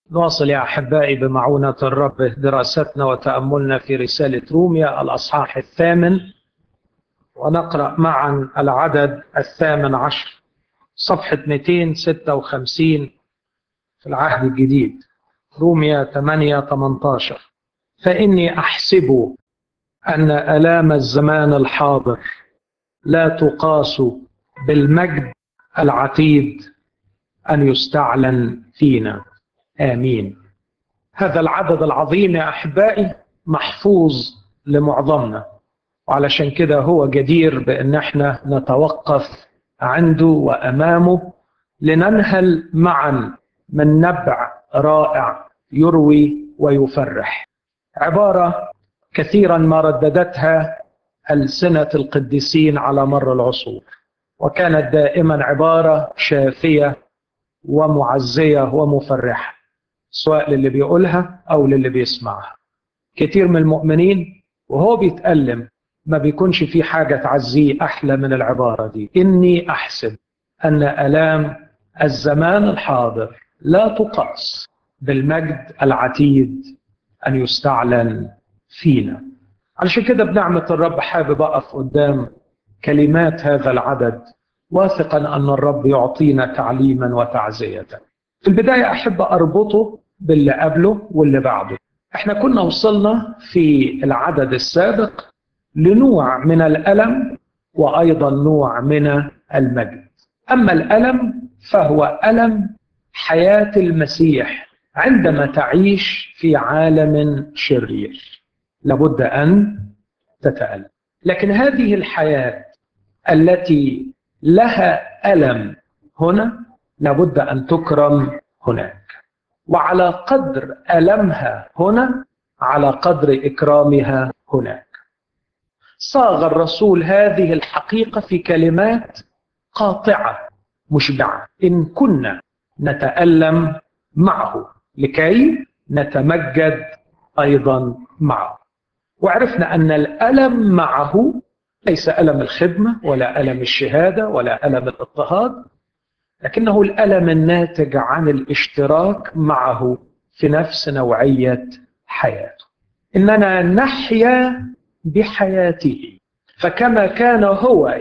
نواصل يا احبائي بمعونه الرب دراستنا وتاملنا في رساله روميا الاصحاح الثامن ونقرا معا العدد الثامن عشر صفحه 256 في العهد الجديد روميا 8 18 فاني احسب ان الام الزمان الحاضر لا تقاس بالمجد العتيد ان يستعلن فينا امين هذا العدد العظيم يا احبائي محفوظ لمعظمنا وعلشان كده هو جدير بان احنا نتوقف عنده وامامه لننهل معا من نبع رائع يروي ويفرح عباره كثيرا ما رددتها السنه القديسين على مر العصور وكانت دائما عباره شافيه ومعزيه ومفرحه سواء للي بيقولها او للي بيسمعها كتير من المؤمنين وهو بيتألم ما بيكونش في حاجة تعزيه أحلى من العبارة دي إني أحسب أن ألام الزمان الحاضر لا تقاس بالمجد العتيد أن يستعلن فينا علشان كده بنعمة الرب حابب أقف قدام كلمات هذا العدد واثقا أن الرب يعطينا تعليما وتعزية في البداية أحب أربطه باللي قبله واللي بعده احنا كنا وصلنا في العدد السابق لنوع من الألم وأيضا نوع من المجد أما الألم فهو ألم حياة المسيح عندما تعيش في عالم شرير لابد أن تتألم لكن هذه الحياة التي لها ألم هنا لابد أن تكرم هناك وعلى قدر ألمها هنا على قدر إكرامها هناك صاغ الرسول هذه الحقيقة في كلمات قاطعة مشبعة إن كنا نتألم معه لكي نتمجد أيضا معه وعرفنا أن الألم معه ليس ألم الخدمة ولا ألم الشهادة ولا ألم الاضطهاد لكنه الألم الناتج عن الاشتراك معه في نفس نوعية حياته إننا نحيا بحياته فكما كان هو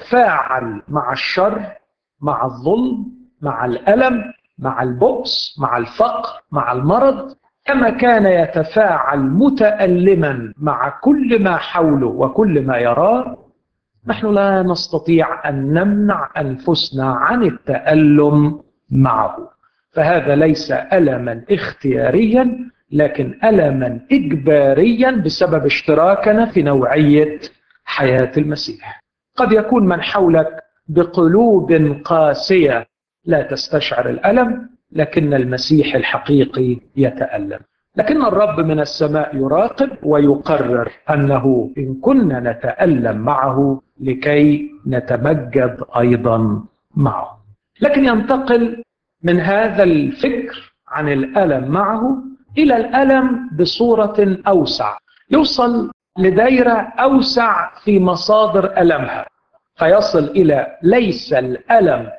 يتفاعل مع الشر مع الظلم مع الألم مع البؤس مع الفقر مع المرض كما كان يتفاعل متألما مع كل ما حوله وكل ما يراه نحن لا نستطيع ان نمنع انفسنا عن التالم معه فهذا ليس الما اختياريا لكن الما اجباريا بسبب اشتراكنا في نوعيه حياه المسيح قد يكون من حولك بقلوب قاسيه لا تستشعر الالم لكن المسيح الحقيقي يتالم لكن الرب من السماء يراقب ويقرر انه ان كنا نتالم معه لكي نتمجد ايضا معه لكن ينتقل من هذا الفكر عن الالم معه الى الالم بصوره اوسع يوصل لدايره اوسع في مصادر المها فيصل الى ليس الالم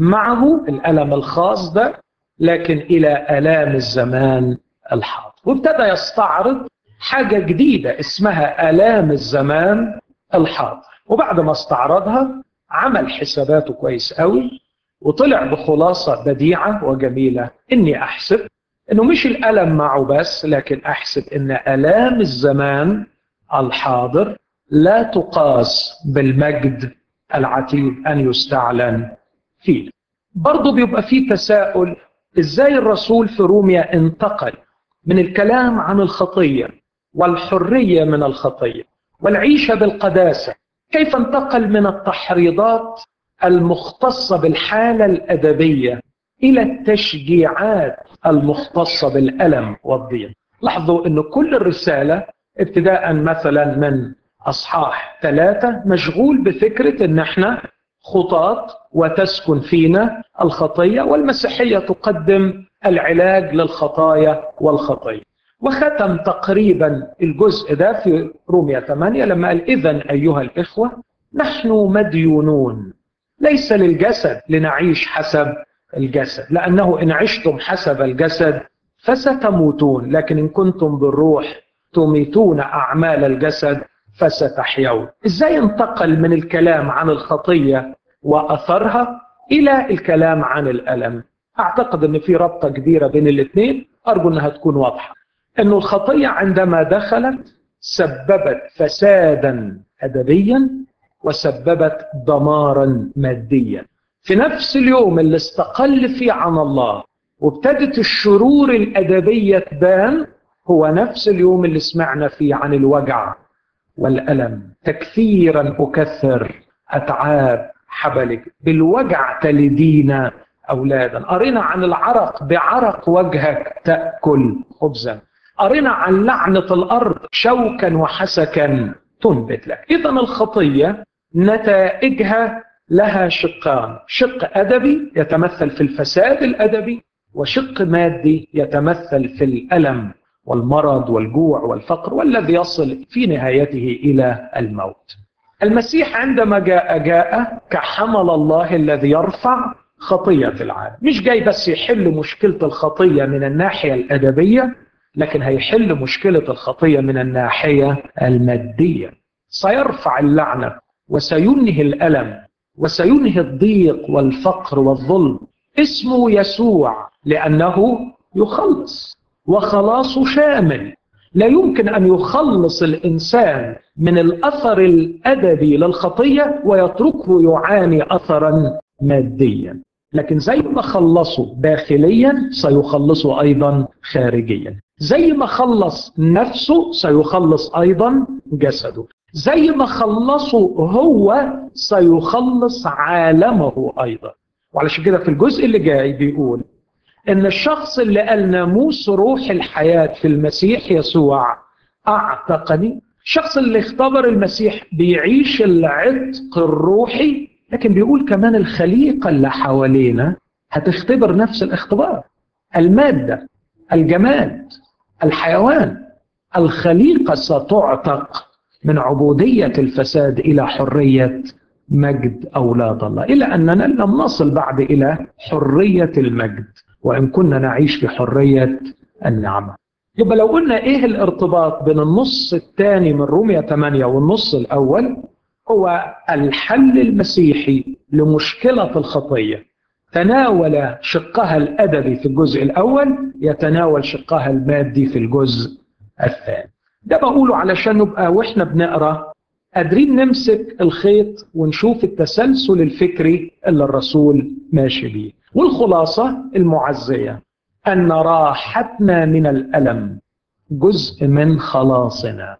معه الالم الخاص ده لكن الى الام الزمان الحاضر وابتدى يستعرض حاجه جديده اسمها الام الزمان الحاضر وبعد ما استعرضها عمل حساباته كويس قوي وطلع بخلاصه بديعه وجميله اني احسب انه مش الالم معه بس لكن احسب ان الام الزمان الحاضر لا تقاس بالمجد العتيد ان يستعلن فيه برضه بيبقى فيه تساؤل ازاي الرسول في روميا انتقل من الكلام عن الخطيه والحريه من الخطيه والعيشه بالقداسه كيف انتقل من التحريضات المختصه بالحاله الادبيه الى التشجيعات المختصه بالالم والضيق لاحظوا انه كل الرساله ابتداء مثلا من اصحاح ثلاثه مشغول بفكره ان احنا خطاة وتسكن فينا الخطيه والمسيحيه تقدم العلاج للخطايا والخطيه وختم تقريبا الجزء ده في روميا 8 لما قال اذا ايها الاخوه نحن مديونون ليس للجسد لنعيش حسب الجسد لانه ان عشتم حسب الجسد فستموتون لكن إن كنتم بالروح تميتون أعمال الجسد فستحيون إزاي انتقل من الكلام عن الخطية وأثرها إلى الكلام عن الألم أعتقد أن في ربطة كبيرة بين الاثنين أرجو أنها تكون واضحة أن الخطية عندما دخلت سببت فسادا أدبيا وسببت دمارا ماديا في نفس اليوم اللي استقل فيه عن الله وابتدت الشرور الأدبية تبان هو نفس اليوم اللي سمعنا فيه عن الوجع والألم تكثيرا أكثر أتعاب حبلك بالوجع تلدين أولادا قرينا عن العرق بعرق وجهك تأكل خبزا قرينا عن لعنة الأرض شوكا وحسكا تنبت لك إذا الخطية نتائجها لها شقان شق أدبي يتمثل في الفساد الأدبي وشق مادي يتمثل في الألم والمرض والجوع والفقر والذي يصل في نهايته إلى الموت المسيح عندما جاء جاء كحمل الله الذي يرفع خطية العالم مش جاي بس يحل مشكلة الخطية من الناحية الأدبية لكن هيحل مشكلة الخطية من الناحية المادية سيرفع اللعنة وسينهي الألم وسينهي الضيق والفقر والظلم اسمه يسوع لأنه يخلص وخلاصه شامل لا يمكن أن يخلص الإنسان من الأثر الأدبي للخطية ويتركه يعاني أثرا ماديا لكن زي ما خلصه داخليا سيخلصه أيضا خارجيا زي ما خلص نفسه سيخلص أيضا جسده زي ما خلصه هو سيخلص عالمه أيضا وعلشان كده في الجزء اللي جاي بيقول ان الشخص اللي قال ناموس روح الحياة في المسيح يسوع اعتقني الشخص اللي اختبر المسيح بيعيش العتق الروحي لكن بيقول كمان الخليقة اللي حوالينا هتختبر نفس الاختبار المادة الجماد الحيوان الخليقة ستعتق من عبودية الفساد إلى حرية مجد أولاد الله إلى أننا لم نصل بعد إلى حرية المجد وإن كنا نعيش في حرية النعمة يبقى لو قلنا إيه الارتباط بين النص الثاني من رومية 8 والنص الأول هو الحل المسيحي لمشكلة الخطية تناول شقها الأدبي في الجزء الأول يتناول شقها المادي في الجزء الثاني ده بقوله علشان نبقى وإحنا بنقرأ قادرين نمسك الخيط ونشوف التسلسل الفكري اللي الرسول ماشي بيه والخلاصة المعزية أن راحتنا من الألم جزء من خلاصنا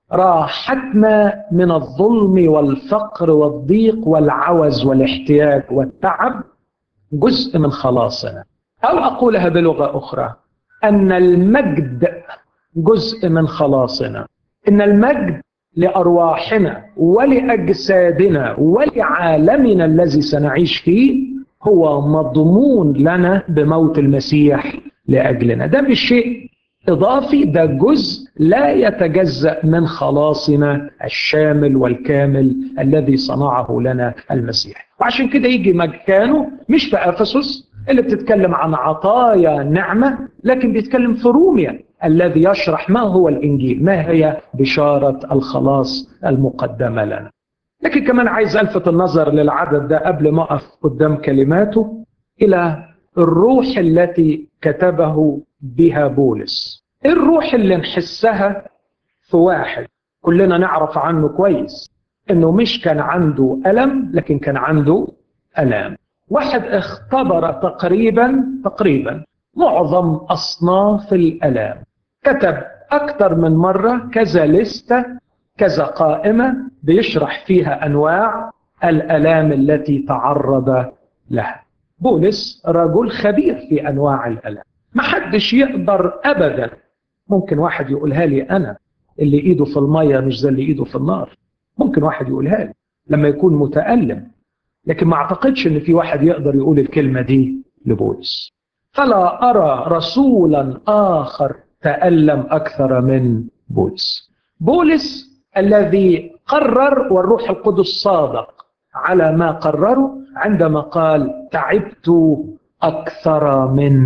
راحتنا من الظلم والفقر والضيق والعوز والاحتياج والتعب جزء من خلاصنا أو أقولها بلغة أخرى أن المجد جزء من خلاصنا إن المجد لأرواحنا ولأجسادنا ولعالمنا الذي سنعيش فيه هو مضمون لنا بموت المسيح لأجلنا ده مش شيء إضافي ده جزء لا يتجزأ من خلاصنا الشامل والكامل الذي صنعه لنا المسيح وعشان كده يجي مكانه مش في أفسس اللي بتتكلم عن عطايا نعمة لكن بيتكلم في روميا الذي يشرح ما هو الإنجيل ما هي بشارة الخلاص المقدمة لنا لكن كمان عايز ألفت النظر للعدد ده قبل ما أقف قدام كلماته إلى الروح التي كتبه بها بولس الروح اللي نحسها في واحد كلنا نعرف عنه كويس انه مش كان عنده ألم لكن كان عنده ألام واحد اختبر تقريبا تقريبا معظم أصناف الألام كتب أكثر من مرة كذا لستة كذا قائمة بيشرح فيها أنواع الألام التي تعرض لها بولس رجل خبير في أنواع الألم ما حدش يقدر أبدا ممكن واحد يقولها لي أنا اللي إيده في المية مش زي اللي إيده في النار ممكن واحد يقولها لي لما يكون متألم لكن ما أعتقدش أن في واحد يقدر يقول الكلمة دي لبولس فلا أرى رسولا آخر تألم أكثر من بولس بولس الذي قرر والروح القدس صادق على ما قرره عندما قال تعبت أكثر من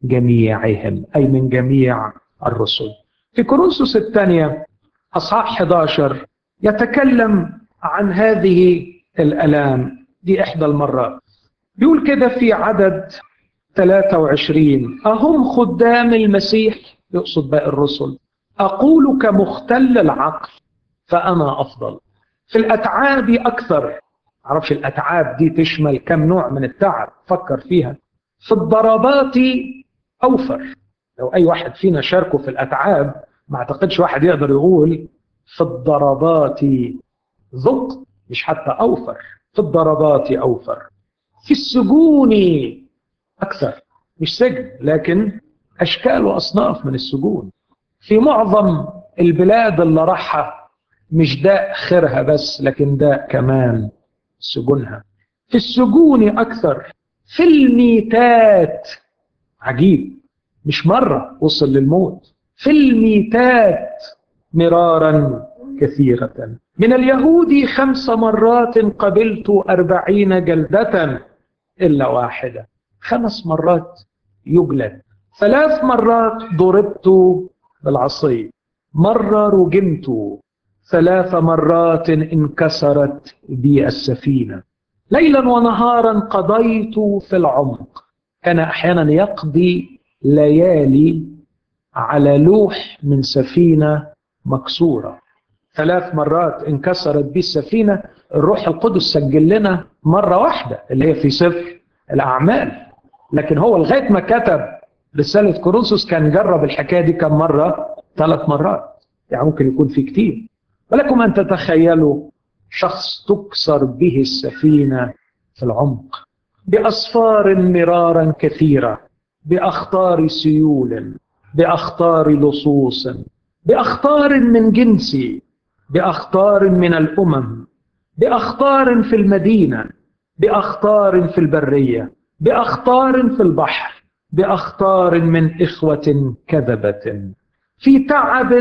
جميعهم أي من جميع الرسل في كورنثوس الثانية أصحاح 11 يتكلم عن هذه الألام دي إحدى المرات بيقول كده في عدد 23 أهم خدام المسيح يقصد باقي الرسل أقول كمختل العقل فأنا أفضل في الأتعاب أكثر معرفش الأتعاب دي تشمل كم نوع من التعب فكر فيها في الضربات أوفر لو أي واحد فينا شاركه في الأتعاب ما أعتقدش واحد يقدر يقول في الضربات ذق مش حتى أوفر في الضربات أوفر في السجون أكثر مش سجن لكن أشكال وأصناف من السجون في معظم البلاد اللي راحها مش ده خيرها بس لكن ده كمان سجونها في السجون أكثر في الميتات عجيب مش مرة وصل للموت في الميتات مرارا كثيرة من اليهود خمس مرات قبلت أربعين جلدة إلا واحدة خمس مرات يجلد ثلاث مرات ضربت بالعصي مرة رجمت ثلاث مرات انكسرت بي السفينة ليلا ونهارا قضيت في العمق كان أحيانا يقضي ليالي على لوح من سفينة مكسورة ثلاث مرات انكسرت بي السفينة الروح القدس سجل لنا مرة واحدة اللي هي في سفر الأعمال لكن هو لغاية ما كتب رسالة كورنثوس كان جرب الحكاية دي كم مرة ثلاث مرات يعني ممكن يكون في كتير ولكم أن تتخيلوا شخص تكسر به السفينة في العمق بأصفار مرارا كثيرة بأخطار سيول بأخطار لصوص بأخطار من جنسي بأخطار من الأمم بأخطار في المدينة بأخطار في البرية بأخطار في البحر بأخطار من إخوة كذبة في تعب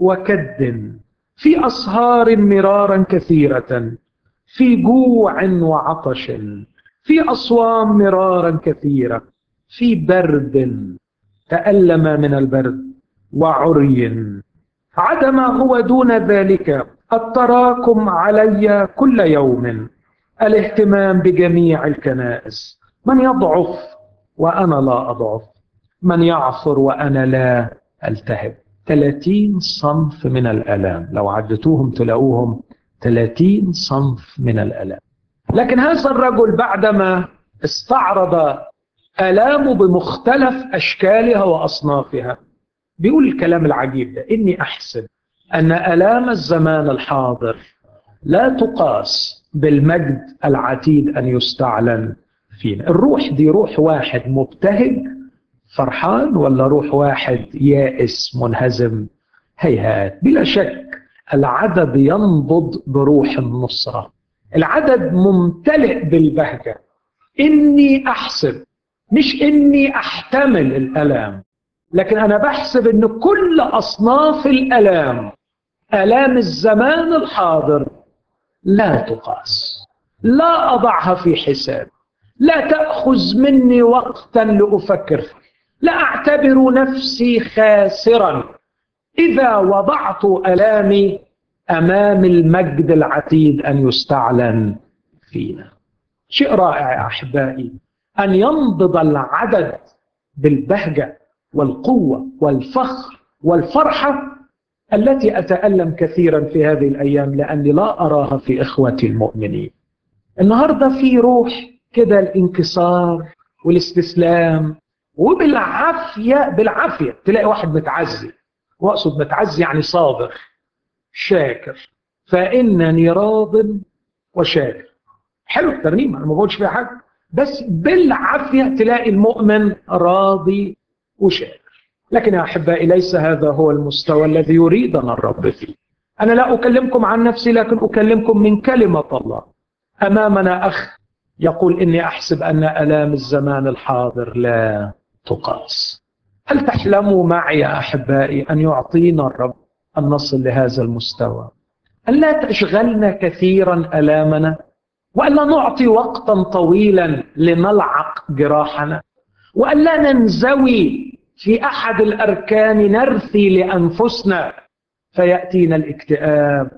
وكد في أسهار مرارا كثيرة في جوع وعطش في أصوام مرارا كثيرة في برد تألم من البرد وعري عدم هو دون ذلك التراكم علي كل يوم الاهتمام بجميع الكنائس من يضعف وأنا لا أضعف من يعثر وأنا لا ألتهب 30 صنف من الألام لو عدتوهم تلاقوهم 30 صنف من الألام لكن هذا الرجل بعدما استعرض آلامه بمختلف أشكالها وأصنافها بيقول الكلام العجيب ده إني أحسب أن آلام الزمان الحاضر لا تقاس بالمجد العتيد أن يستعلن فينا الروح دي روح واحد مبتهج فرحان ولا روح واحد يائس منهزم هيهات بلا شك العدد ينبض بروح النصرة العدد ممتلئ بالبهجة إني أحسب مش إني أحتمل الألام لكن أنا بحسب إن كل أصناف الألام آلام الزمان الحاضر لا تقاس لا أضعها في حساب لا تأخذ مني وقتا لأفكر فيه لا أعتبر نفسي خاسرا إذا وضعت ألامي أمام المجد العتيد أن يستعلن فينا شيء رائع يا أحبائي أن ينبض العدد بالبهجة والقوة والفخر والفرحة التي أتألم كثيرا في هذه الأيام لأني لا أراها في إخوتي المؤمنين النهاردة في روح كده الانكسار والاستسلام وبالعافية بالعافية تلاقي واحد متعزي واقصد متعزي يعني صابر شاكر فإنني راض وشاكر حلو الترنيمة أنا ما بقولش فيها حاجة بس بالعافية تلاقي المؤمن راضي وشاكر لكن يا أحبائي ليس هذا هو المستوى الذي يريدنا الرب فيه أنا لا أكلمكم عن نفسي لكن أكلمكم من كلمة الله أمامنا أخ يقول إني أحسب أن ألام الزمان الحاضر لا تقاس هل تحلموا معي يا أحبائي أن يعطينا الرب أن نصل لهذا المستوى أن لا تشغلنا كثيرا ألامنا وألا نعطي وقتا طويلا لنلعق جراحنا وأن لا ننزوي في أحد الأركان نرثي لأنفسنا فيأتينا الاكتئاب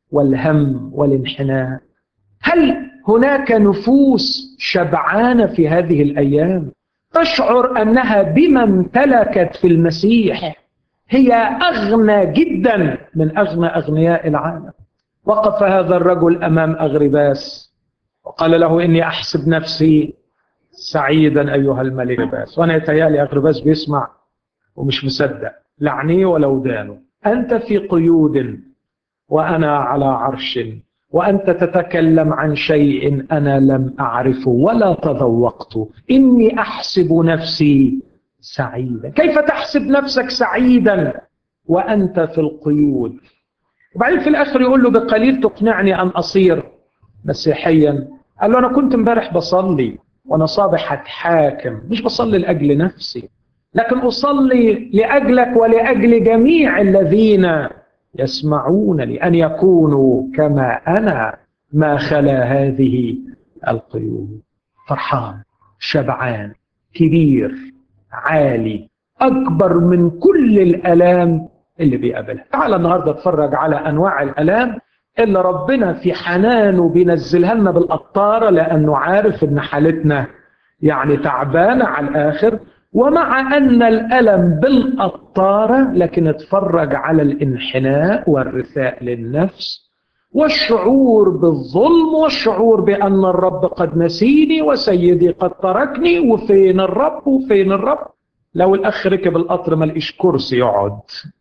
والهم والانحناء هل هناك نفوس شبعانة في هذه الأيام تشعر أنها بما امتلكت في المسيح هي أغنى جدا من أغنى أغنياء العالم وقف هذا الرجل أمام أغرباس وقال له إني أحسب نفسي سعيدا أيها الملك أغرباس وأنا يتهيألي أغرباس بيسمع ومش مصدق لعنيه ولو دانه أنت في قيود وأنا على عرش وأنت تتكلم عن شيء أنا لم أعرفه ولا تذوقته إني أحسب نفسي سعيدا كيف تحسب نفسك سعيدا وأنت في القيود وبعدين في الآخر يقول له بقليل تقنعني أن أصير مسيحيا قال له أنا كنت امبارح بصلي وأنا صابح أتحاكم مش بصلي لأجل نفسي لكن أصلي لأجلك ولأجل جميع الذين يسمعونني أن يكونوا كما أنا ما خلا هذه القيود فرحان شبعان كبير عالي أكبر من كل الآلام اللي بيقابلها تعال النهاردة اتفرج على أنواع الآلام اللي ربنا في حنانه بينزلها لنا بالقطارة لأنه عارف إن حالتنا يعني تعبانة على الآخر ومع أن الألم بالقطارة لكن اتفرج على الانحناء والرثاء للنفس والشعور بالظلم والشعور بأن الرب قد نسيني وسيدي قد تركني وفين الرب وفين الرب لو الأخ ركب القطر ما لقيش كرسي يقعد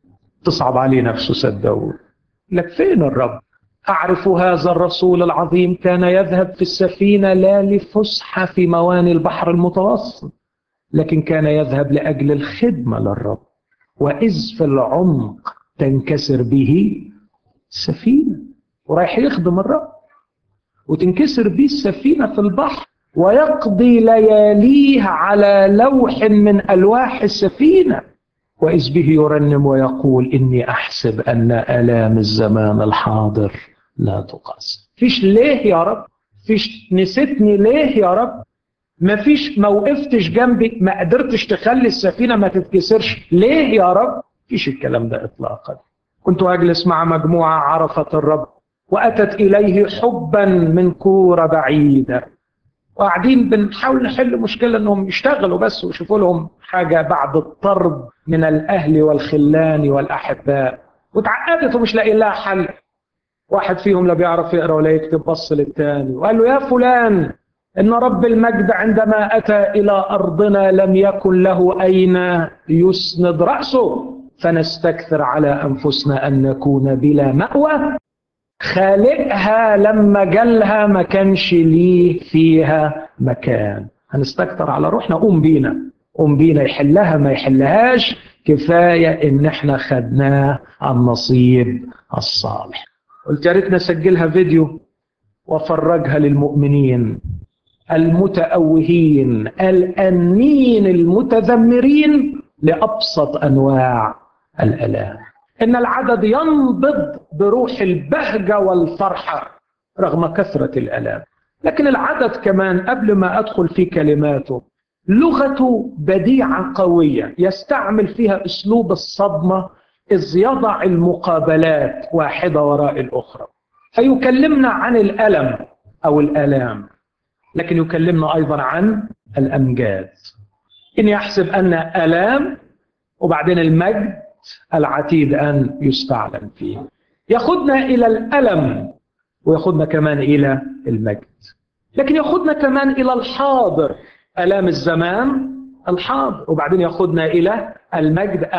تصعب عليه نفسه صدقوا لك فين الرب أعرف هذا الرسول العظيم كان يذهب في السفينة لا لفسحة في مواني البحر المتوسط لكن كان يذهب لأجل الخدمة للرب وإذ في العمق تنكسر به سفينة ورايح يخدم الرب وتنكسر به السفينة في البحر ويقضي لياليه على لوح من ألواح السفينة وإذ به يرنم ويقول إني أحسب أن آلام الزمان الحاضر لا تقاس فيش ليه يا رب فيش نسيتني ليه يا رب ما فيش ما وقفتش جنبي ما قدرتش تخلي السفينة ما تتكسرش ليه يا رب فيش الكلام ده إطلاقا كنت أجلس مع مجموعة عرفت الرب وأتت إليه حبا من كورة بعيدة وقاعدين بنحاول نحل مشكلة أنهم يشتغلوا بس ويشوفوا لهم حاجة بعد الطرد من الأهل والخلان والأحباء وتعقدت ومش لاقي لها حل واحد فيهم لا بيعرف يقرا ولا يكتب بص للتاني وقال له يا فلان ان رب المجد عندما اتى الى ارضنا لم يكن له اين يسند راسه فنستكثر على انفسنا ان نكون بلا ماوى خالقها لما جالها ما كانش ليه فيها مكان هنستكتر على روحنا قوم بينا قوم بينا يحلها ما يحلهاش كفاية ان احنا خدناه النصيب الصالح قلت يا ريت نسجلها فيديو وافرجها للمؤمنين المتأوهين الأنين المتذمرين لأبسط أنواع الآلام إن العدد ينبض بروح البهجة والفرحة رغم كثرة الآلام لكن العدد كمان قبل ما أدخل في كلماته لغته بديعة قوية يستعمل فيها أسلوب الصدمة إذ يضع المقابلات واحدة وراء الأخرى فيكلمنا عن الألم أو الآلام لكن يكلمنا أيضا عن الأمجاد إني أحسب أن آلام وبعدين المجد العتيد أن يستعلن فيه ياخدنا إلى الألم وياخدنا كمان إلى المجد لكن ياخدنا كمان إلى الحاضر ألام الزمان الحاضر وبعدين ياخدنا إلى المجد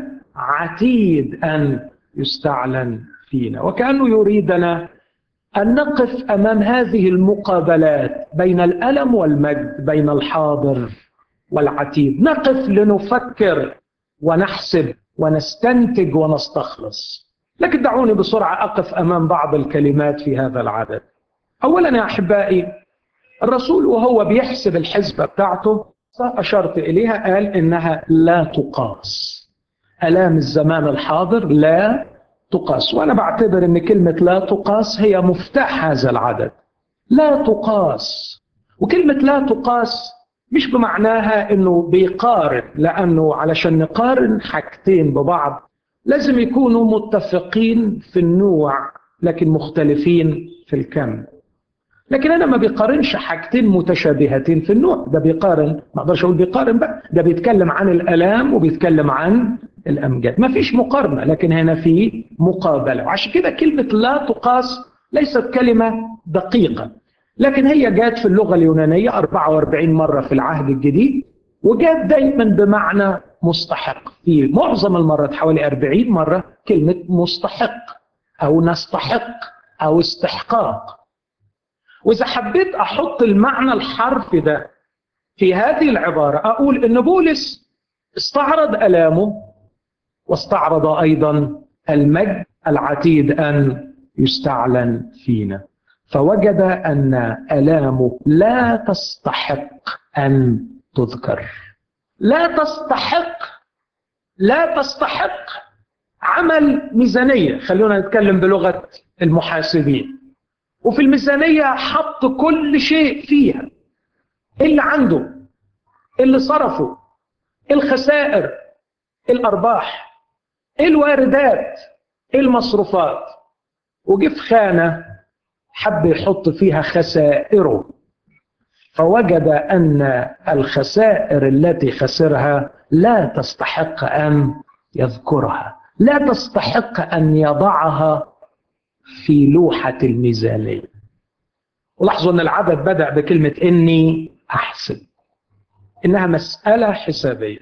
العتيد أن يستعلن فينا وكأنه يريدنا أن نقف أمام هذه المقابلات بين الألم والمجد بين الحاضر والعتيد نقف لنفكر ونحسب ونستنتج ونستخلص لكن دعوني بسرعة أقف أمام بعض الكلمات في هذا العدد أولا يا أحبائي الرسول وهو بيحسب الحسبة بتاعته أشرت إليها قال إنها لا تقاس ألام الزمان الحاضر لا تقاس وأنا بعتبر أن كلمة لا تقاس هي مفتاح هذا العدد لا تقاس وكلمة لا تقاس مش بمعناها انه بيقارن لانه علشان نقارن حاجتين ببعض لازم يكونوا متفقين في النوع لكن مختلفين في الكم لكن انا ما بيقارنش حاجتين متشابهتين في النوع ده بيقارن ما اقدرش اقول بيقارن بقى ده بيتكلم عن الالام وبيتكلم عن الامجاد ما فيش مقارنه لكن هنا في مقابله وعشان كده كلمه لا تقاس ليست كلمه دقيقه لكن هي جات في اللغه اليونانيه 44 مره في العهد الجديد وجات دايما بمعنى مستحق في معظم المرات حوالي 40 مره كلمه مستحق او نستحق او استحقاق واذا حبيت احط المعنى الحرفي ده في هذه العباره اقول ان بولس استعرض الامه واستعرض ايضا المجد العتيد ان يستعلن فينا فوجد ان الامه لا تستحق ان تذكر لا تستحق لا تستحق عمل ميزانيه خلونا نتكلم بلغه المحاسبين وفي الميزانيه حط كل شيء فيها اللي عنده اللي صرفه الخسائر الارباح الواردات المصروفات وجه في خانه حب يحط فيها خسائره فوجد ان الخسائر التي خسرها لا تستحق ان يذكرها لا تستحق ان يضعها في لوحه الميزانيه ولاحظوا ان العدد بدا بكلمه اني احسب انها مساله حسابيه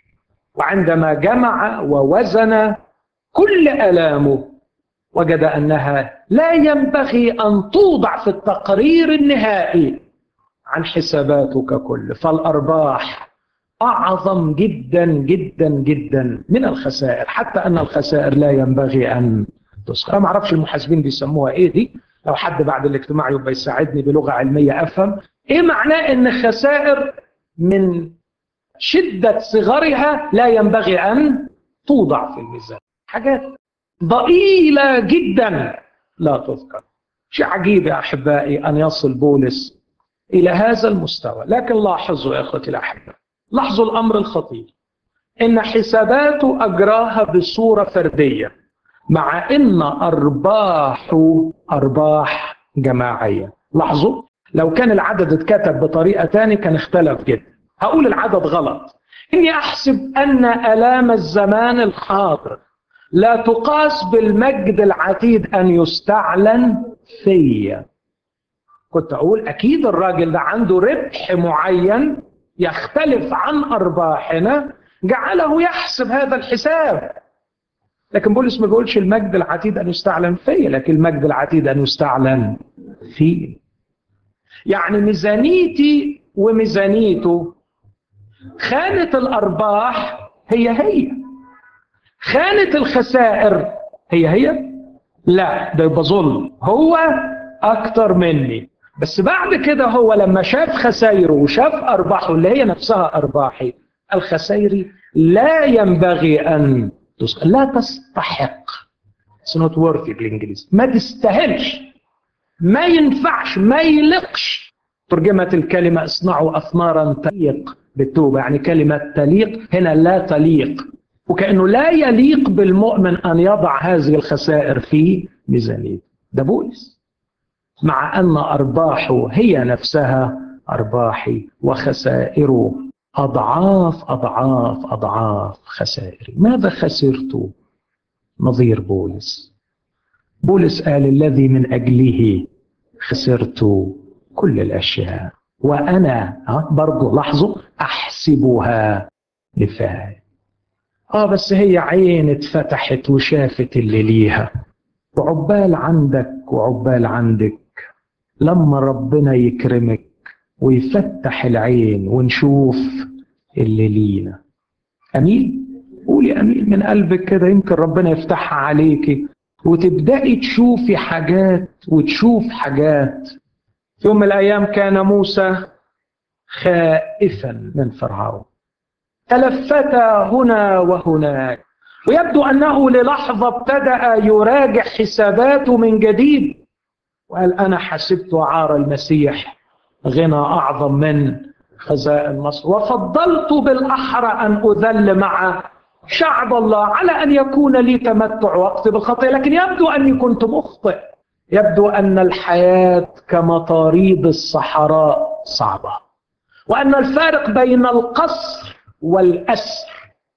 وعندما جمع ووزن كل الامه وجد انها لا ينبغي ان توضع في التقرير النهائي عن حساباته ككل فالارباح اعظم جدا جدا جدا من الخسائر حتى ان الخسائر لا ينبغي ان تذكر انا ما اعرفش المحاسبين بيسموها ايه دي لو حد بعد الاجتماع يبقى يساعدني بلغه علميه افهم ايه معناه ان خسائر من شده صغرها لا ينبغي ان توضع في الميزان حاجات ضئيله جدا لا تذكر شيء عجيب يا احبائي ان يصل بولس الى هذا المستوى لكن لاحظوا يا اخوتي الاحباء لاحظوا الامر الخطير ان حساباته اجراها بصوره فرديه مع ان ارباحه ارباح جماعيه لاحظوا لو كان العدد اتكتب بطريقه ثانيه كان اختلف جدا هقول العدد غلط اني احسب ان الام الزمان الحاضر لا تقاس بالمجد العتيد ان يستعلن فيا كنت اقول اكيد الراجل ده عنده ربح معين يختلف عن ارباحنا جعله يحسب هذا الحساب لكن بولس ما بيقولش المجد العتيد ان يستعلن فيا لكن المجد العتيد ان يستعلن فيه يعني ميزانيتي وميزانيته خانة الأرباح هي هي خانة الخسائر هي هي لا ده يبقى ظلم هو أكتر مني بس بعد كده هو لما شاف خسائره وشاف أرباحه اللي هي نفسها أرباحي الخسائر لا ينبغي أن تسقط لا تستحق It's not worthy بالإنجليزي ما تستاهلش ما ينفعش ما يلقش ترجمة الكلمة اصنعوا أثمارا تليق بالتوبة يعني كلمة تليق هنا لا تليق وكأنه لا يليق بالمؤمن أن يضع هذه الخسائر في ميزانيته ده بولس مع أن أرباحه هي نفسها أرباحي وخسائره أضعاف أضعاف أضعاف خسائري ماذا خسرت نظير بولس بولس قال الذي من أجله خسرت كل الأشياء وأنا برضو لاحظوا أحسبها لفاية آه بس هي عين اتفتحت وشافت اللي ليها وعقبال عندك وعقبال عندك لما ربنا يكرمك ويفتح العين ونشوف اللي لينا امين قولي امين من قلبك كده يمكن ربنا يفتحها عليكي وتبداي تشوفي حاجات وتشوف حاجات في يوم من الايام كان موسى خائفا من فرعون تلفتا هنا وهناك ويبدو انه للحظه ابتدا يراجع حساباته من جديد وقال انا حسبت عار المسيح غنى اعظم من خزائن مصر وفضلت بالأحرى أن أذل مع شعب الله على أن يكون لي تمتع وقت بالخطية لكن يبدو أني كنت مخطئ يبدو أن الحياة كمطاريد الصحراء صعبة وأن الفارق بين القصر والأسر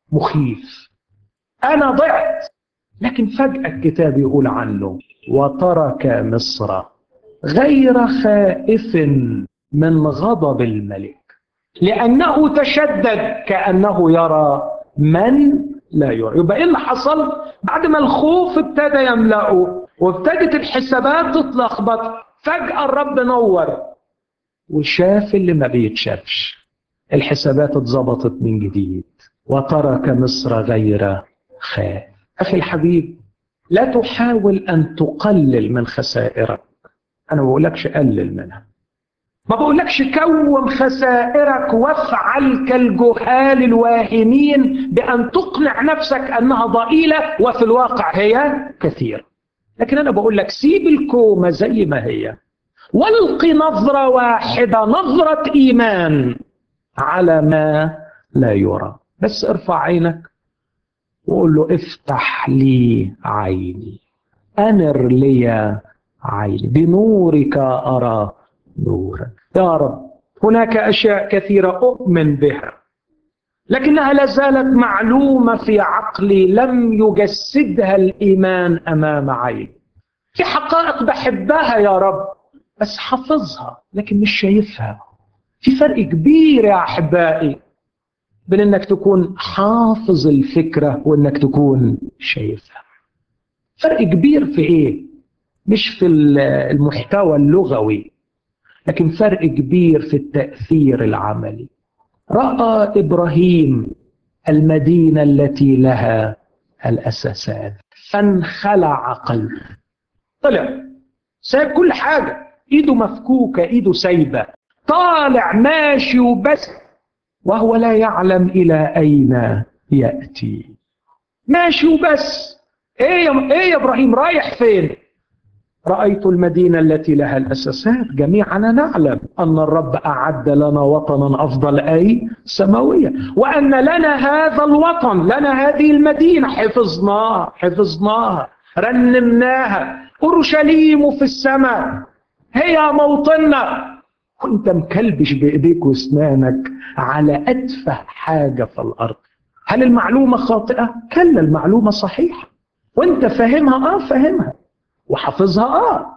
مخيف أنا ضعت لكن فجأة الكتاب يقول عنه وترك مصر غير خائف من غضب الملك لأنه تشدد كأنه يرى من لا يرى يبقى إيه اللي حصل بعد ما الخوف ابتدى يملأه وابتدت الحسابات تتلخبط فجأة الرب نور وشاف اللي ما بيتشافش الحسابات اتظبطت من جديد وترك مصر غير خائف أخي الحبيب لا تحاول أن تقلل من خسائرك أنا ما بقولكش قلل منها ما بقولكش كوم خسائرك وافعل كالجهال الواهمين بأن تقنع نفسك أنها ضئيلة وفي الواقع هي كثيرة لكن أنا بقول لك سيب الكومة زي ما هي والقي نظرة واحدة نظرة إيمان على ما لا يرى بس ارفع عينك وقول له افتح لي عيني أنر لي عيني بنورك أرى نورا يا رب هناك أشياء كثيرة أؤمن بها لكنها لا زالت معلومة في عقلي لم يجسدها الإيمان أمام عيني في حقائق بحبها يا رب بس حافظها لكن مش شايفها في فرق كبير يا أحبائي بين انك تكون حافظ الفكرة وانك تكون شايفها فرق كبير في ايه مش في المحتوى اللغوي لكن فرق كبير في التأثير العملي رأى إبراهيم المدينة التي لها الأساسات فانخلع قلبه طلع سايب كل حاجة ايده مفكوكة ايده سايبة طالع ماشي وبس وهو لا يعلم إلى أين يأتي ماشي وبس إيه يا, إيه يا إبراهيم رايح فين رأيت المدينة التي لها الأساسات جميعنا نعلم أن الرب أعد لنا وطنا أفضل أي سماوية وأن لنا هذا الوطن لنا هذه المدينة حفظناها حفظناها رنمناها أورشليم في السماء هي موطننا كنت مكلبش بإيديك واسنانك على أتفه حاجة في الأرض هل المعلومة خاطئة؟ كلا المعلومة صحيحة وانت فاهمها اه فاهمها وحافظها اه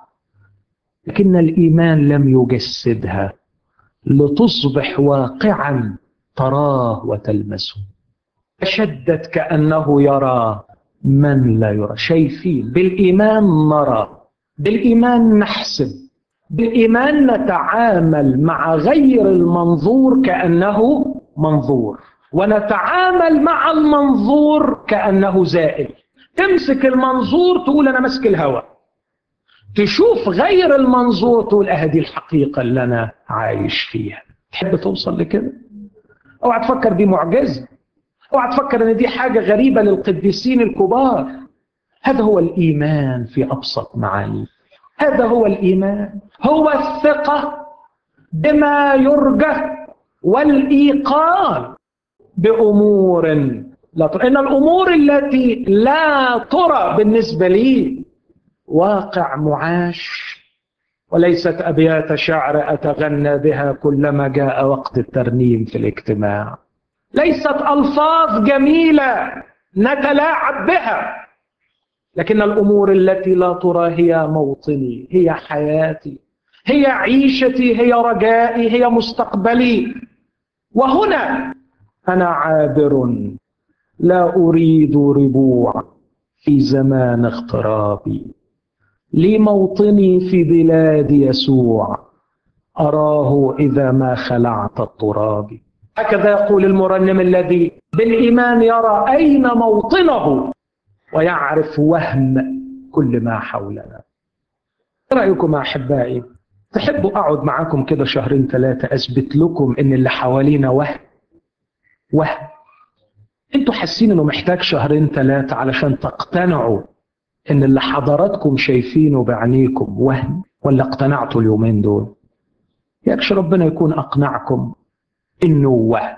لكن الإيمان لم يجسدها لتصبح واقعا تراه وتلمسه تشدد كأنه يرى من لا يرى شايفين بالإيمان نرى بالإيمان نحسب بالإيمان نتعامل مع غير المنظور كأنه منظور ونتعامل مع المنظور كأنه زائل تمسك المنظور تقول أنا ماسك الهواء تشوف غير المنظور تقول أهدي الحقيقة اللي أنا عايش فيها تحب توصل لكده اوعى تفكر دي معجزة اوعى تفكر ان دي حاجة غريبة للقديسين الكبار هذا هو الإيمان في أبسط معانيه هذا هو الإيمان هو الثقة بما يرجى والإيقان بأمور لا ترى إن الأمور التي لا ترى بالنسبة لي واقع معاش وليست أبيات شعر أتغنى بها كلما جاء وقت الترنيم في الاجتماع ليست ألفاظ جميلة نتلاعب بها لكن الامور التي لا ترى هي موطني هي حياتي هي عيشتي هي رجائي هي مستقبلي وهنا انا عابر لا اريد ربوع في زمان اغترابي لي موطني في بلاد يسوع اراه اذا ما خلعت التراب هكذا يقول المرنم الذي بالايمان يرى اين موطنه ويعرف وهم كل ما حولنا رأيكم أحبائي تحبوا أقعد معاكم كده شهرين ثلاثة أثبت لكم إن اللي حوالينا وهم وهم انتوا حاسين انه محتاج شهرين ثلاثة علشان تقتنعوا ان اللي حضراتكم شايفينه بعينيكم وهم ولا اقتنعتوا اليومين دول يكش ربنا يكون اقنعكم انه وهم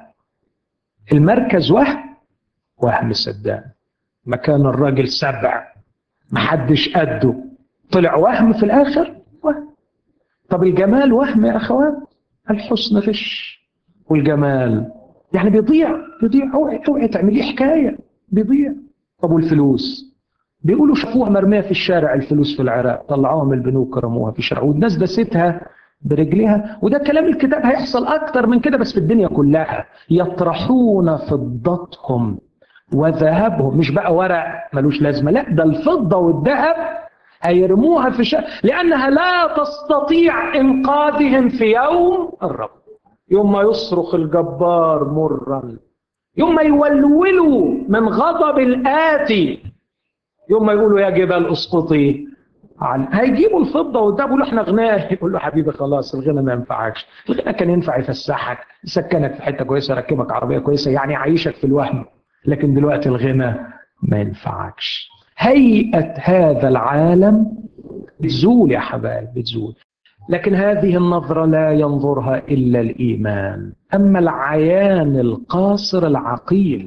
المركز وهم وهم صدقني مكان الراجل سبع محدش قده طلع وهم في الاخر وهم طب الجمال وهم يا اخوات الحسن غش والجمال يعني بيضيع بيضيع اوعي اوعي تعمليه حكايه بيضيع طب والفلوس بيقولوا شافوها مرميه في الشارع الفلوس في العراق طلعوها من البنوك رموها في الشارع والناس دستها برجليها وده كلام الكتاب هيحصل اكتر من كده بس في الدنيا كلها يطرحون فضتهم وذهبهم مش بقى ورق ملوش لازمه لا ده الفضه والذهب هيرموها في الشارع لانها لا تستطيع انقاذهم في يوم الرب يوم ما يصرخ الجبار مرا يوم ما يولولوا من غضب الآتي يوم ما يقولوا يا جبال اسقطي عن هيجيبوا الفضه والذهب يقولوا احنا غناه يقول له حبيبي خلاص الغنى ما ينفعكش الغنى كان ينفع يفسحك يسكنك في حته كويسه يركبك عربيه كويسه يعني يعيشك في الوهم لكن دلوقتي الغنى ما ينفعكش هيئه هذا العالم بتزول يا حبايب بتزول لكن هذه النظرة لا ينظرها إلا الإيمان أما العيان القاصر العقيل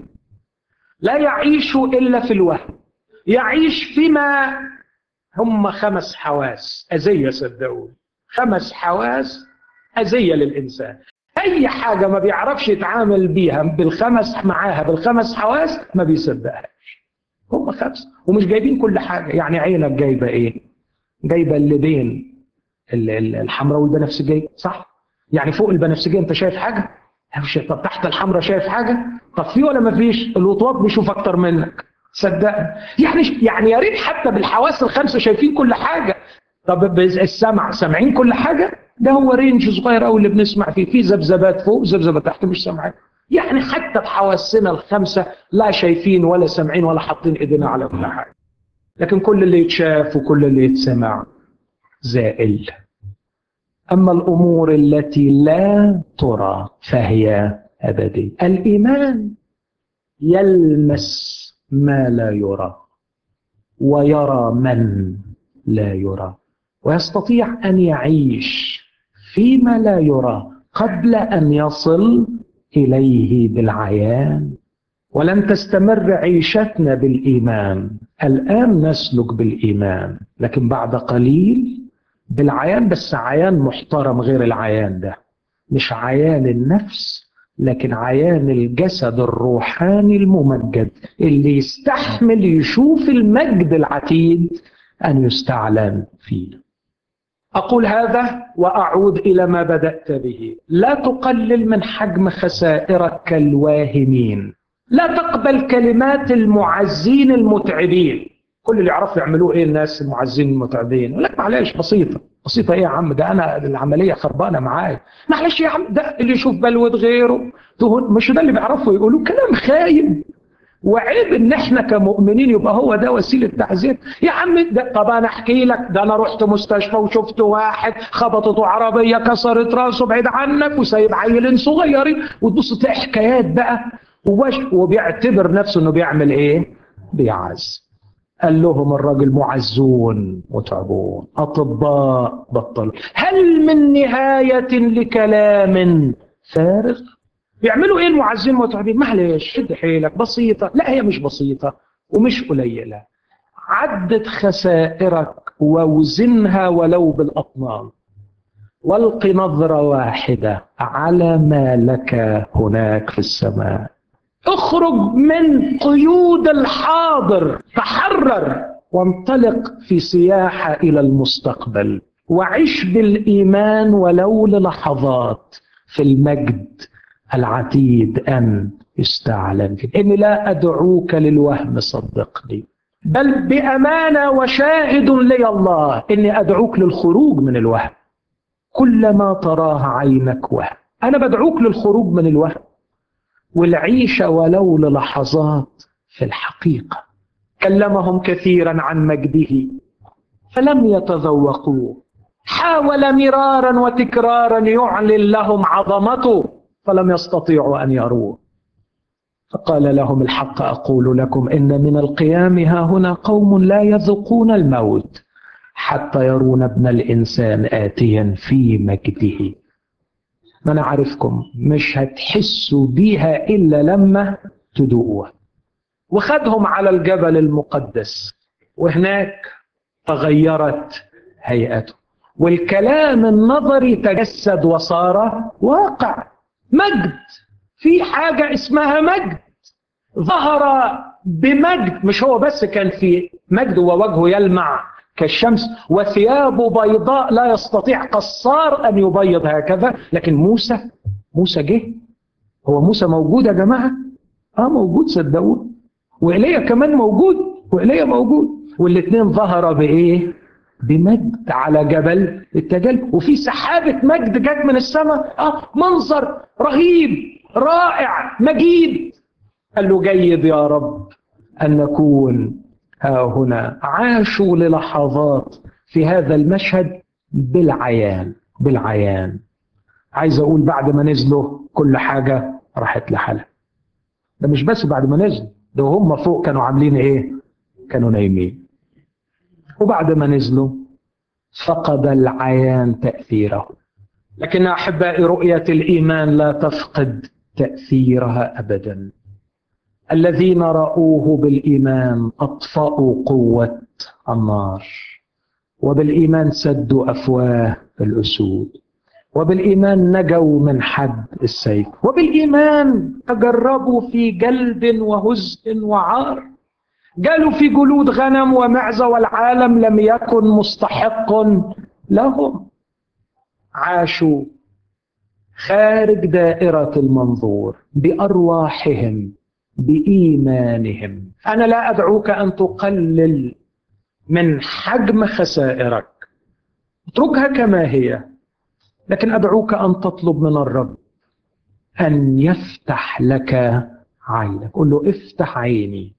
لا يعيش إلا في الوهم يعيش فيما هم خمس حواس أزية صدقوني خمس حواس أزية للإنسان أي حاجة ما بيعرفش يتعامل بيها بالخمس معاها بالخمس حواس ما بيصدقهاش هم خمس ومش جايبين كل حاجة يعني عينك جايبة إيه جايبة اللي بين الحمراء والبنفسجيه صح؟ يعني فوق البنفسجيه انت شايف حاجه؟ طب تحت الحمراء شايف حاجه؟ طب في ولا ما فيش؟ الوطواط بيشوف اكتر منك صدقني يعني يعني يا ريت حتى بالحواس الخمسه شايفين كل حاجه طب السمع سامعين كل حاجه؟ ده هو رينج صغير قوي اللي بنسمع فيه في ذبذبات فوق ذبذبات تحت مش سامعين يعني حتى بحواسنا الخمسه لا شايفين ولا سامعين ولا حاطين ايدينا على كل حاجه لكن كل اللي يتشاف وكل اللي يتسمع زائل اما الامور التي لا ترى فهي ابديه الايمان يلمس ما لا يرى ويرى من لا يرى ويستطيع ان يعيش فيما لا يرى قبل ان يصل اليه بالعيان ولن تستمر عيشتنا بالايمان الان نسلك بالايمان لكن بعد قليل بالعيان بس عيان محترم غير العيان ده مش عيان النفس لكن عيان الجسد الروحاني الممجد اللي يستحمل يشوف المجد العتيد ان يستعلن فيه اقول هذا واعود الى ما بدات به لا تقلل من حجم خسائرك كالواهمين لا تقبل كلمات المعزين المتعبين كل اللي يعرفوا يعملوه ايه الناس المعزين المتعبين يقول لك معلش بسيطه بسيطه ايه يا عم ده انا العمليه خربانه معايا معلش يا عم ده اللي يشوف بلوه غيره مش ده اللي بيعرفوا يقولوا كلام خايب وعيب ان احنا كمؤمنين يبقى هو ده وسيله تعزيه يا عم ده طب انا احكي لك ده انا رحت مستشفى وشفت واحد خبطته عربيه كسرت راسه بعيد عنك وسايب عيلين صغيرين وتبص تلاقي حكايات بقى وبيعتبر نفسه انه بيعمل ايه؟ بيعز قال لهم الراجل معزون متعبون أطباء بطلوا هل من نهاية لكلام فارغ بيعملوا ايه المعزين متعبين معلش شد حيلك بسيطة لا هي مش بسيطة ومش قليلة عدد خسائرك ووزنها ولو بالأطنان والق نظرة واحدة على ما لك هناك في السماء اخرج من قيود الحاضر تحرر وانطلق في سياحة إلى المستقبل وعش بالإيمان ولو للحظات في المجد العتيد أن يستعلن فيه إني لا أدعوك للوهم صدقني بل بأمانة وشاهد لي الله إني أدعوك للخروج من الوهم كل ما تراه عينك وهم أنا بدعوك للخروج من الوهم والعيشة ولو للحظات في الحقيقة كلمهم كثيرا عن مجده فلم يتذوقوه حاول مرارا وتكرارا يعلن لهم عظمته فلم يستطيعوا أن يروه فقال لهم الحق أقول لكم إن من القيام ها هنا قوم لا يذوقون الموت حتى يرون ابن الإنسان آتيا في مجده ما أنا عارفكم مش هتحسوا بيها إلا لما تدوقوها وخدهم على الجبل المقدس وهناك تغيرت هيئته والكلام النظري تجسد وصار واقع مجد في حاجة اسمها مجد ظهر بمجد مش هو بس كان في مجد ووجهه يلمع كالشمس وثيابه بيضاء لا يستطيع قصار أن يبيض هكذا لكن موسى موسى جه هو موسى موجود يا جماعة اه موجود صدقوني وإيليا كمان موجود وإيليا موجود والاثنين ظهر بإيه بمجد على جبل التجل وفي سحابة مجد جت من السماء اه منظر رهيب رائع مجيد قال له جيد يا رب أن نكون ها هنا عاشوا للحظات في هذا المشهد بالعيان بالعيان عايز أقول بعد ما نزلوا كل حاجة راحت لحالها ده مش بس بعد ما نزلوا ده هم فوق كانوا عاملين ايه كانوا نايمين وبعد ما نزلوا فقد العيان تأثيره لكن أحبائي رؤية الإيمان لا تفقد تأثيرها أبدا الذين رأوه بالإيمان أطفأوا قوة النار وبالإيمان سدوا أفواه الأسود وبالإيمان نجوا من حد السيف وبالإيمان تجربوا في جلد وهزء وعار قالوا في جلود غنم ومعزة والعالم لم يكن مستحق لهم عاشوا خارج دائرة المنظور بأرواحهم بإيمانهم أنا لا أدعوك أن تقلل من حجم خسائرك اتركها كما هي لكن أدعوك أن تطلب من الرب أن يفتح لك عينك قل له افتح عيني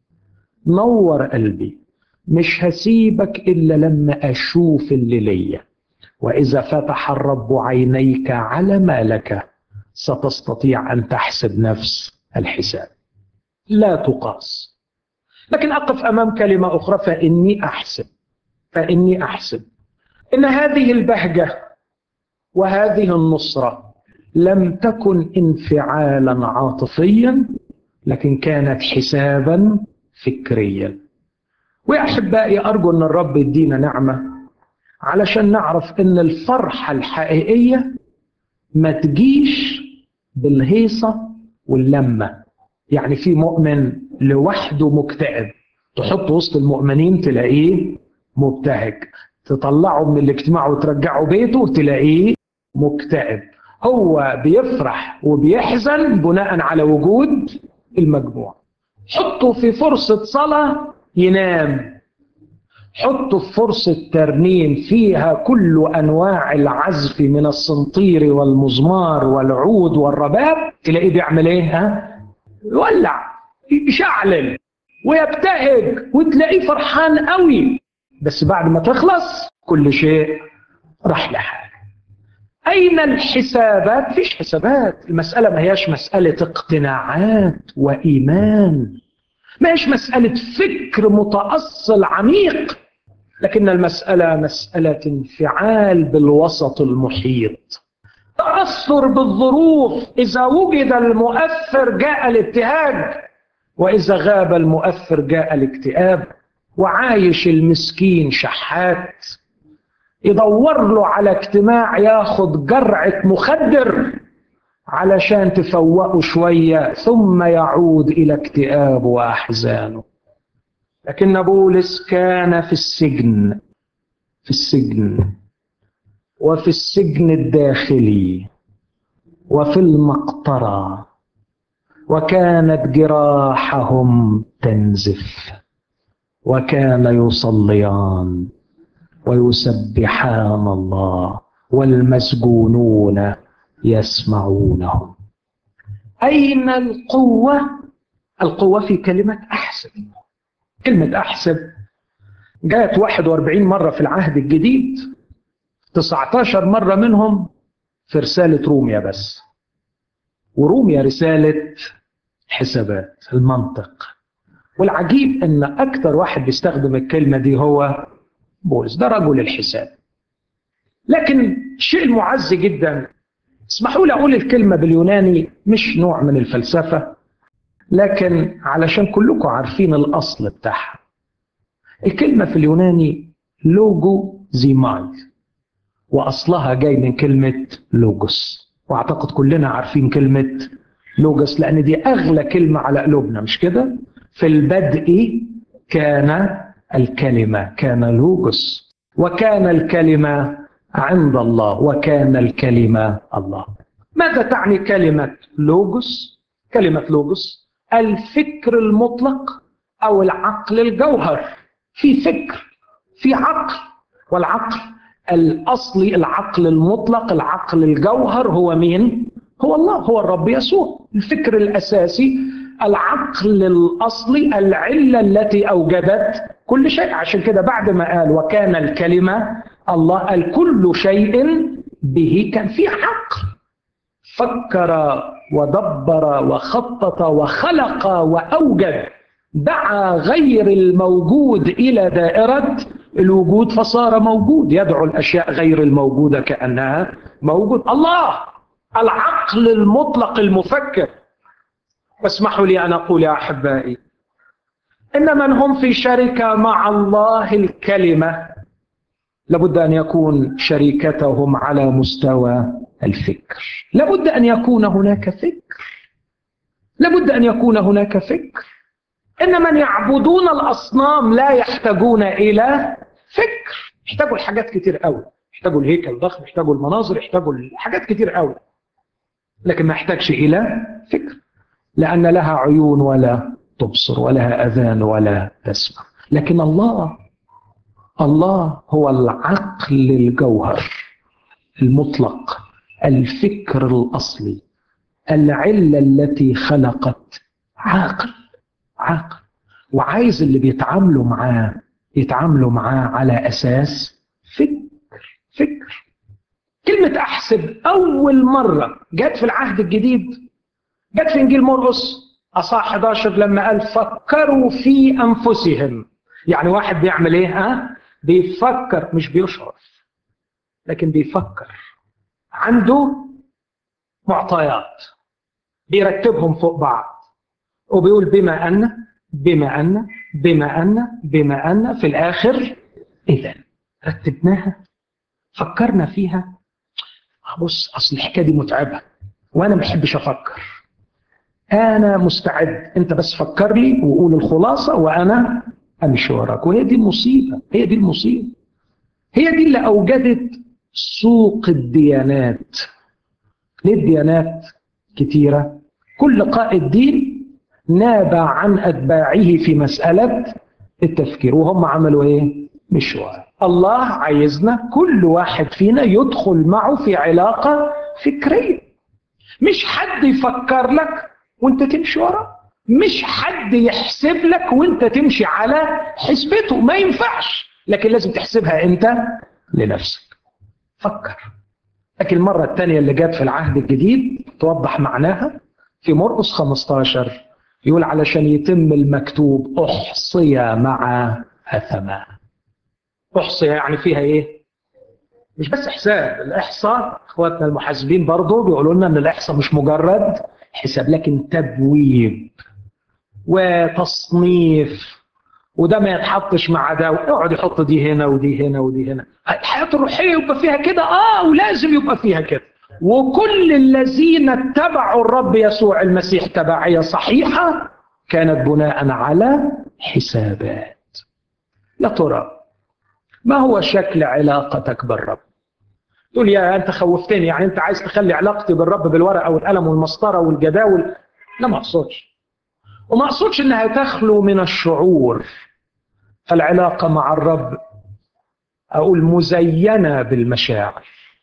نور قلبي مش هسيبك إلا لما أشوف اللي ليا وإذا فتح الرب عينيك على ما لك ستستطيع أن تحسب نفس الحساب لا تقاس لكن أقف أمام كلمة أخرى فإني أحسب فإني أحسب إن هذه البهجة وهذه النصرة لم تكن انفعالا عاطفيا لكن كانت حسابا فكريا ويا أحبائي أرجو أن الرب يدينا نعمة علشان نعرف أن الفرحة الحقيقية ما تجيش بالهيصة واللمة يعني في مؤمن لوحده مكتئب تحط وسط المؤمنين تلاقيه مبتهج تطلعه من الاجتماع وترجعه بيته تلاقيه مكتئب هو بيفرح وبيحزن بناء على وجود المجموع حطه في فرصة صلاة ينام حطه في فرصة ترنيم فيها كل أنواع العزف من السنطير والمزمار والعود والرباب تلاقيه بيعمل إيه ها؟ يولع يشعلل ويبتهج وتلاقيه فرحان قوي بس بعد ما تخلص كل شيء راح لحاله أين الحسابات؟ فيش حسابات المسألة ما هياش مسألة اقتناعات وإيمان ما هيش مسألة فكر متأصل عميق لكن المسألة مسألة انفعال بالوسط المحيط تأثر بالظروف إذا وجد المؤثر جاء الابتهاج وإذا غاب المؤثر جاء الاكتئاب وعايش المسكين شحات يدور له على اجتماع ياخد جرعة مخدر علشان تفوقه شوية ثم يعود إلى اكتئابه وأحزانه لكن بولس كان في السجن في السجن وفي السجن الداخلي وفي المقطرة وكانت جراحهم تنزف وكان يصليان ويسبحان الله والمسجونون يسمعونهم أين القوة؟ القوة في كلمة أحسب كلمة أحسب جاءت 41 مرة في العهد الجديد 19 مرة منهم في رسالة روميا بس وروميا رسالة حسابات المنطق والعجيب ان اكثر واحد بيستخدم الكلمة دي هو بولس ده رجل الحساب لكن الشيء المعز جدا اسمحوا لي اقول الكلمه باليوناني مش نوع من الفلسفه لكن علشان كلكم عارفين الاصل بتاعها الكلمه في اليوناني لوجو زيماي واصلها جاي من كلمه لوجوس واعتقد كلنا عارفين كلمه لوجوس لان دي اغلى كلمه على قلوبنا مش كده في البدء كان الكلمه كان لوجوس وكان الكلمه عند الله وكان الكلمه الله ماذا تعني كلمه لوجوس كلمه لوجوس الفكر المطلق او العقل الجوهر في فكر في عقل والعقل الاصلي العقل المطلق العقل الجوهر هو مين هو الله هو الرب يسوع الفكر الاساسي العقل الاصلي العله التي اوجدت كل شيء عشان كده بعد ما قال وكان الكلمه الله قال كل شيء به كان في عقل فكر ودبر وخطط وخلق واوجد دعا غير الموجود الى دائره الوجود فصار موجود يدعو الاشياء غير الموجوده كانها موجود الله العقل المطلق المفكر واسمحوا لي ان اقول يا احبائي ان من هم في شركه مع الله الكلمه لابد ان يكون شركتهم على مستوى الفكر لابد ان يكون هناك فكر لابد ان يكون هناك فكر ان من يعبدون الاصنام لا يحتاجون الى فكر يحتاجوا لحاجات كتير قوي يحتاجوا الهيكل الضخم يحتاجوا المناظر يحتاجوا حاجات كتير قوي لكن ما يحتاجش الى فكر لان لها عيون ولا تبصر ولها اذان ولا تسمع لكن الله الله هو العقل الجوهر المطلق الفكر الاصلي العله التي خلقت عاقل عاقل وعايز اللي بيتعاملوا معاه يتعاملوا معاه على اساس فكر فكر كلمة أحسب أول مرة جت في العهد الجديد جت في إنجيل مرقس أصح 11 لما قال فكروا في أنفسهم يعني واحد بيعمل إيه ها؟ بيفكر مش بيشعر لكن بيفكر عنده معطيات بيرتبهم فوق بعض وبيقول بما أن بما أن بما أن بما أن في الآخر إذا رتبناها فكرنا فيها بص أصل الحكاية دي متعبة وأنا ما بحبش أفكر أنا مستعد أنت بس فكر لي وقول الخلاصة وأنا أمشي وراك وهي دي المصيبة هي دي المصيبة هي دي اللي أوجدت سوق الديانات ليه الديانات كتيرة كل قائد دين نابع عن أتباعه في مسألة التفكير وهم عملوا إيه؟ مشوار الله عايزنا كل واحد فينا يدخل معه في علاقة فكرية مش حد يفكر لك وانت تمشي وراه مش حد يحسب لك وانت تمشي على حسبته ما ينفعش لكن لازم تحسبها انت لنفسك فكر لكن المرة الثانية اللي جت في العهد الجديد توضح معناها في مرقس 15 يقول علشان يتم المكتوب أحصي مع أثما أحصي يعني فيها إيه؟ مش بس حساب الإحصاء إخواتنا المحاسبين برضو بيقولوا لنا إن الإحصاء مش مجرد حساب لكن تبويب وتصنيف وده ما يتحطش مع ده ويقعد يحط دي هنا ودي هنا ودي هنا الحياة الروحية يبقى فيها كده اه ولازم يبقى فيها كده وكل الذين اتبعوا الرب يسوع المسيح تبعية صحيحة كانت بناء على حسابات يا ترى ما هو شكل علاقتك بالرب تقول يا انت خوفتني يعني انت عايز تخلي علاقتي بالرب بالورقه والقلم والمسطره والجداول لا ما اقصدش وما اقصدش انها تخلو من الشعور العلاقه مع الرب اقول مزينه بالمشاعر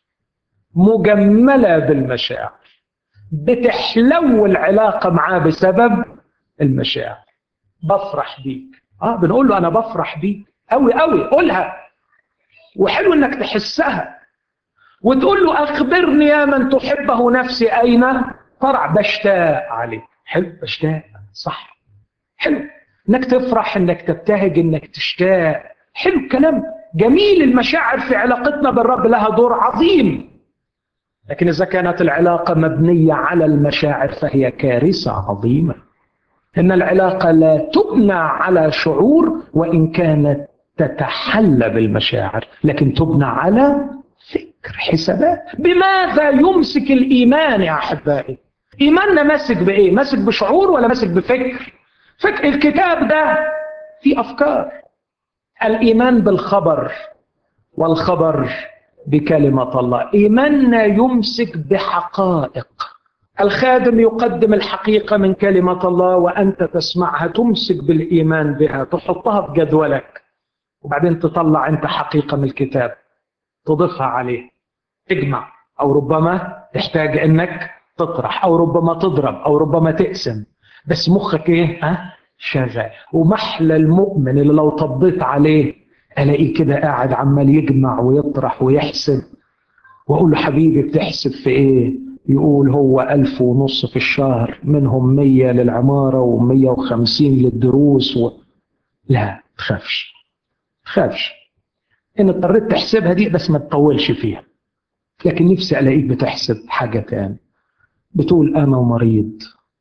مجمله بالمشاعر بتحلو العلاقه معاه بسبب المشاعر بفرح بيك اه بنقول له انا بفرح بيك قوي قوي قولها وحلو انك تحسها وتقول له اخبرني يا من تحبه نفسي اين ترع بشتاق عليك حلو بشتاق صح حلو انك تفرح انك تبتهج انك تشتاق حلو الكلام جميل المشاعر في علاقتنا بالرب لها دور عظيم لكن إذا كانت العلاقة مبنية على المشاعر فهي كارثة عظيمة إن العلاقة لا تبنى على شعور وإن كانت تتحلى بالمشاعر لكن تبنى على فكر حسابات بماذا يمسك الإيمان يا أحبائي إيماننا ماسك بإيه ماسك بشعور ولا ماسك بفكر فكر الكتاب ده فيه أفكار الإيمان بالخبر والخبر بكلمة الله إيماننا يمسك بحقائق الخادم يقدم الحقيقة من كلمة الله وأنت تسمعها تمسك بالإيمان بها تحطها في جدولك وبعدين تطلع أنت حقيقة من الكتاب تضيفها عليه تجمع أو ربما تحتاج أنك تطرح أو ربما تضرب أو ربما تقسم بس مخك إيه؟ ها؟ شغال ومحلى المؤمن اللي لو طبيت عليه الاقيه كده قاعد عمال يجمع ويطرح ويحسب واقول له حبيبي بتحسب في ايه يقول هو ألف ونص في الشهر منهم مية للعمارة ومية وخمسين للدروس و... لا تخافش تخافش ان اضطريت تحسبها دي بس ما تطولش فيها لكن نفسي الاقيك بتحسب حاجة تاني بتقول انا مريض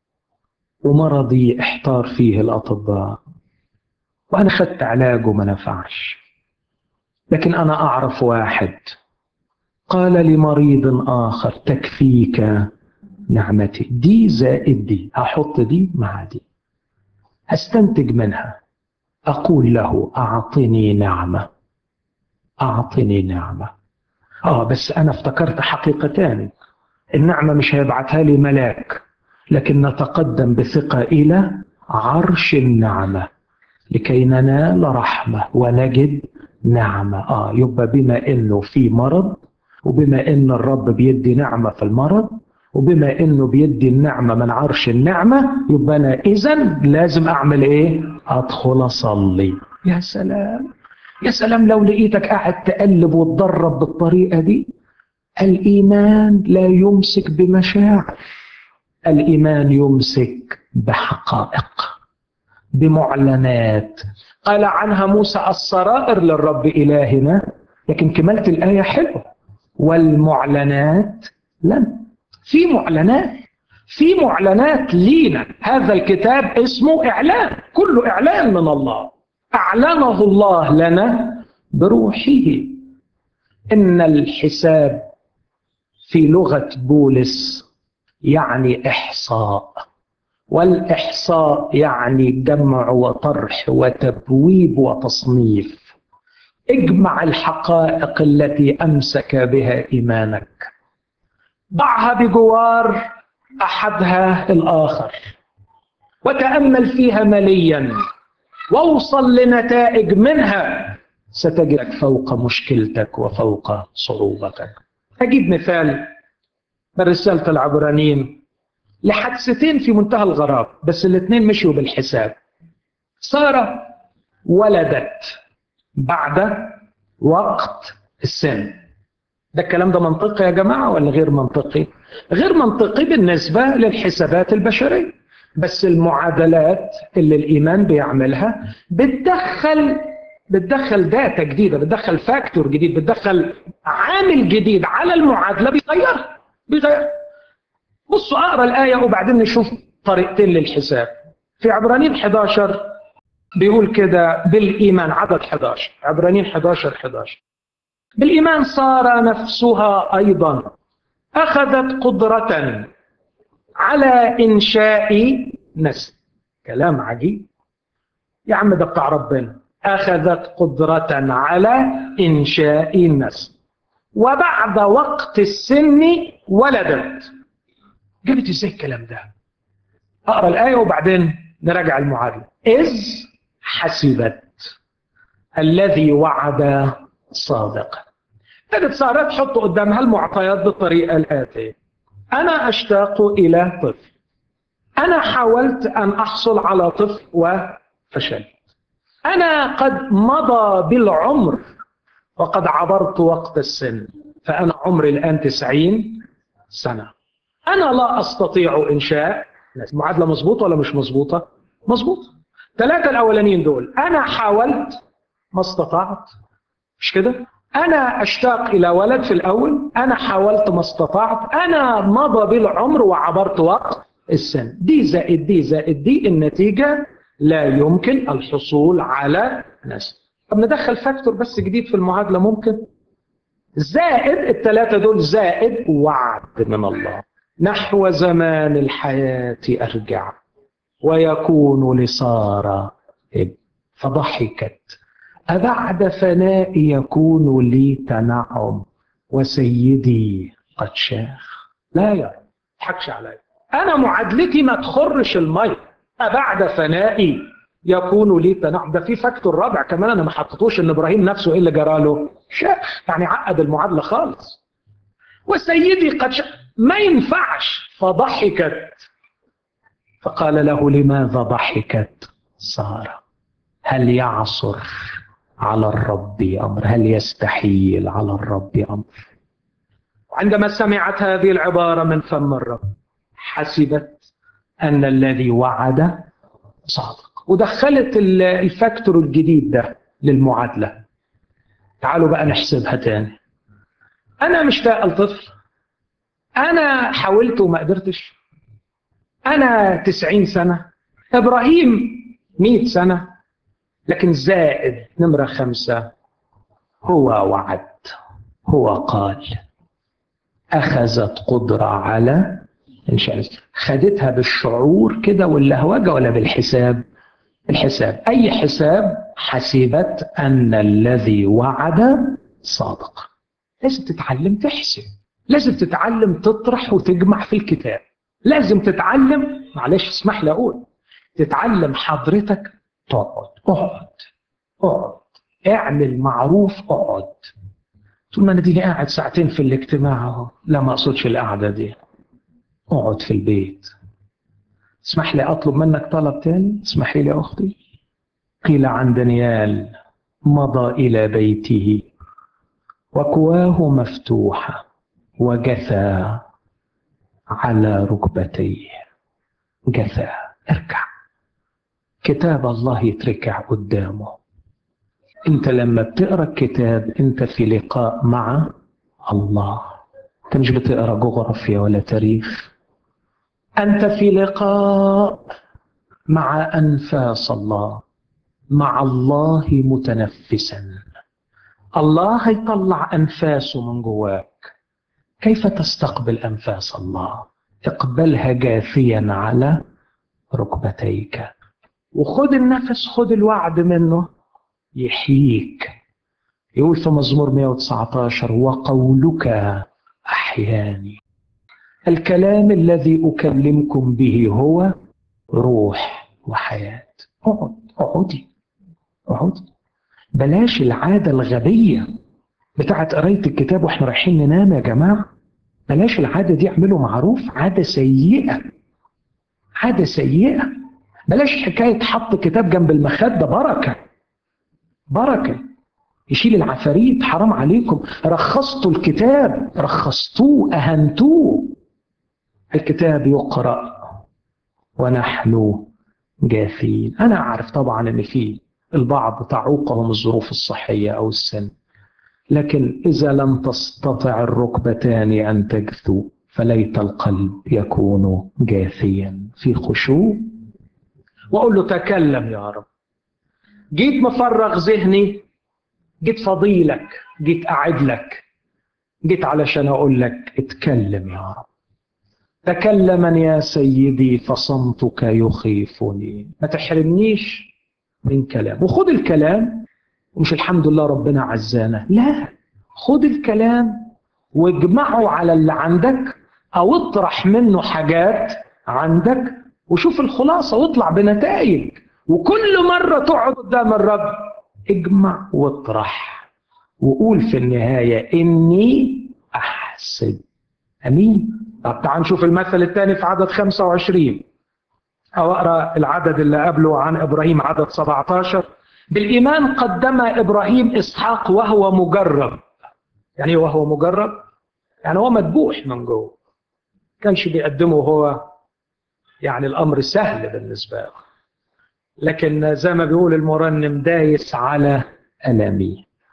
ومرضي احتار فيه الاطباء وانا خدت علاج وما نفعش لكن انا اعرف واحد قال لمريض اخر تكفيك نعمتي دي زائد دي هحط دي مع دي هستنتج منها اقول له اعطني نعمه اعطني نعمه اه بس انا افتكرت حقيقه تاني النعمه مش هيبعتها لي ملاك لكن نتقدم بثقه الى عرش النعمه لكي ننال رحمه ونجد نعمه اه يبقى بما انه في مرض وبما ان الرب بيدي نعمه في المرض وبما انه بيدي النعمه من عرش النعمه يبقى انا اذا لازم اعمل ايه؟ ادخل اصلي يا سلام يا سلام لو لقيتك قاعد تقلب وتدرب بالطريقه دي الايمان لا يمسك بمشاعر الايمان يمسك بحقائق بمعلنات قال عنها موسى السرائر للرب الهنا لكن كملت الايه حلوه والمعلنات لم في معلنات في معلنات لينا هذا الكتاب اسمه اعلان كله اعلان من الله اعلنه الله لنا بروحه ان الحساب في لغه بولس يعني احصاء والاحصاء يعني جمع وطرح وتبويب وتصنيف اجمع الحقائق التي امسك بها ايمانك ضعها بجوار احدها الاخر وتامل فيها مليا واوصل لنتائج منها ستجدك فوق مشكلتك وفوق صعوبتك اجيب مثال من رساله العبرانيين لحادثتين في منتهى الغراب بس الاثنين مشوا بالحساب ساره ولدت بعد وقت السن ده الكلام ده منطقي يا جماعة ولا غير منطقي غير منطقي بالنسبة للحسابات البشرية بس المعادلات اللي الإيمان بيعملها بتدخل بتدخل داتا جديدة بتدخل فاكتور جديد بتدخل عامل جديد على المعادلة بيغيرها بيغير بصوا أقرأ الآية وبعدين نشوف طريقتين للحساب في عبرانيين 11 بيقول كده بالإيمان عدد 11 عبرانيين 11 11 بالإيمان صار نفسها أيضا أخذت قدرة على إنشاء نسل كلام عجيب يا عم ده بتاع ربنا أخذت قدرة على إنشاء نسل وبعد وقت السن ولدت جبت ازاي الكلام ده اقرا الايه وبعدين نراجع المعادله اذ حسبت الذي وعد صادقا تجد سارة تحط قدامها المعطيات بالطريقة الآتية أنا أشتاق إلى طفل أنا حاولت أن أحصل على طفل وفشلت أنا قد مضى بالعمر وقد عبرت وقت السن فأنا عمري الآن تسعين سنة أنا لا أستطيع إنشاء معادلة مظبوطة ولا مش مظبوطة؟ مظبوطة ثلاثة الأولانيين دول أنا حاولت ما استطعت مش كده؟ أنا أشتاق إلى ولد في الأول أنا حاولت ما استطعت أنا مضى بالعمر وعبرت وقت السن دي زائد دي زائد دي النتيجة لا يمكن الحصول على نسل طب ندخل فاكتور بس جديد في المعادلة ممكن زائد الثلاثة دول زائد وعد من الله نحو زمان الحياة أرجع ويكون لسارة ابن فضحكت أبعد فنائي يكون لي تنعم وسيدي قد شاخ لا يا تضحكش عليا أنا معادلتي ما تخرش المية أبعد فنائي يكون لي تنعم ده في فاكتور رابع كمان أنا ما حطيتوش إن إبراهيم نفسه إيه اللي جرى له شاخ يعني عقد المعادلة خالص وسيدي قد شاخ ما ينفعش فضحكت فقال له لماذا ضحكت سارة هل يعصر على الرب أمر هل يستحيل على الرب أمر عندما سمعت هذه العبارة من فم الرب حسبت أن الذي وعد صادق ودخلت الفاكتور الجديد ده للمعادلة تعالوا بقى نحسبها تاني أنا مشتاق لطفل أنا حاولت وما قدرتش أنا تسعين سنة إبراهيم مئة سنة لكن زائد نمرة خمسة هو وعد هو قال أخذت قدرة على إنشاء خدتها بالشعور كده واللهوجة ولا بالحساب الحساب أي حساب حسبت أن الذي وعد صادق لازم تتعلم تحسب لازم تتعلم تطرح وتجمع في الكتاب لازم تتعلم معلش اسمح لي أقول تتعلم حضرتك تقعد اقعد اقعد اعمل معروف اقعد طول ما انا ديني قاعد ساعتين في الاجتماع اهو لا ما اقصدش القعده دي اقعد في البيت اسمح لي اطلب منك طلب تاني اسمحي لي اختي قيل عن دانيال مضى الى بيته وكواه مفتوحه وجثى على ركبتيه جثى اركع كتاب الله يتركع قدامه انت لما بتقرا الكتاب انت في لقاء مع الله انت مش بتقرا جغرافيا ولا تاريخ انت في لقاء مع انفاس الله مع الله متنفسا الله هيطلع انفاسه من جواك كيف تستقبل انفاس الله اقبلها جاثيا على ركبتيك وخد النفس خد الوعد منه يحييك يقول في مزمور 119 وقولك أحياني الكلام الذي أكلمكم به هو روح وحياة اقعد اقعدي اقعدي بلاش العادة الغبية بتاعت قراية الكتاب واحنا رايحين ننام يا جماعة بلاش العادة دي اعملوا معروف عادة سيئة عادة سيئة بلاش حكاية حط كتاب جنب المخدة بركة بركة يشيل العفاريت حرام عليكم رخصتوا الكتاب رخصتوه أهنتوه الكتاب يقرأ ونحن جاثين أنا أعرف طبعا أن في البعض تعوقهم الظروف الصحية أو السن لكن إذا لم تستطع الركبتان أن تجثو فليت القلب يكون جاثيا في خشوع واقول له تكلم يا رب جيت مفرغ ذهني جيت فضيلك جيت قاعد لك جيت علشان اقول لك اتكلم يا رب تكلما يا سيدي فصمتك يخيفني ما تحرمنيش من كلام وخد الكلام ومش الحمد لله ربنا عزانا لا خد الكلام واجمعه على اللي عندك او اطرح منه حاجات عندك وشوف الخلاصة واطلع بنتائج وكل مرة تقعد قدام الرب اجمع واطرح وقول في النهاية إني أحسب أمين طب تعال نشوف المثل الثاني في عدد 25 أو أقرأ العدد اللي قبله عن إبراهيم عدد 17 بالإيمان قدم إبراهيم إسحاق وهو مجرب يعني وهو مجرب يعني هو مذبوح من جوه كانش بيقدمه هو يعني الامر سهل بالنسبه له لكن زي ما بيقول المرنم دايس على المي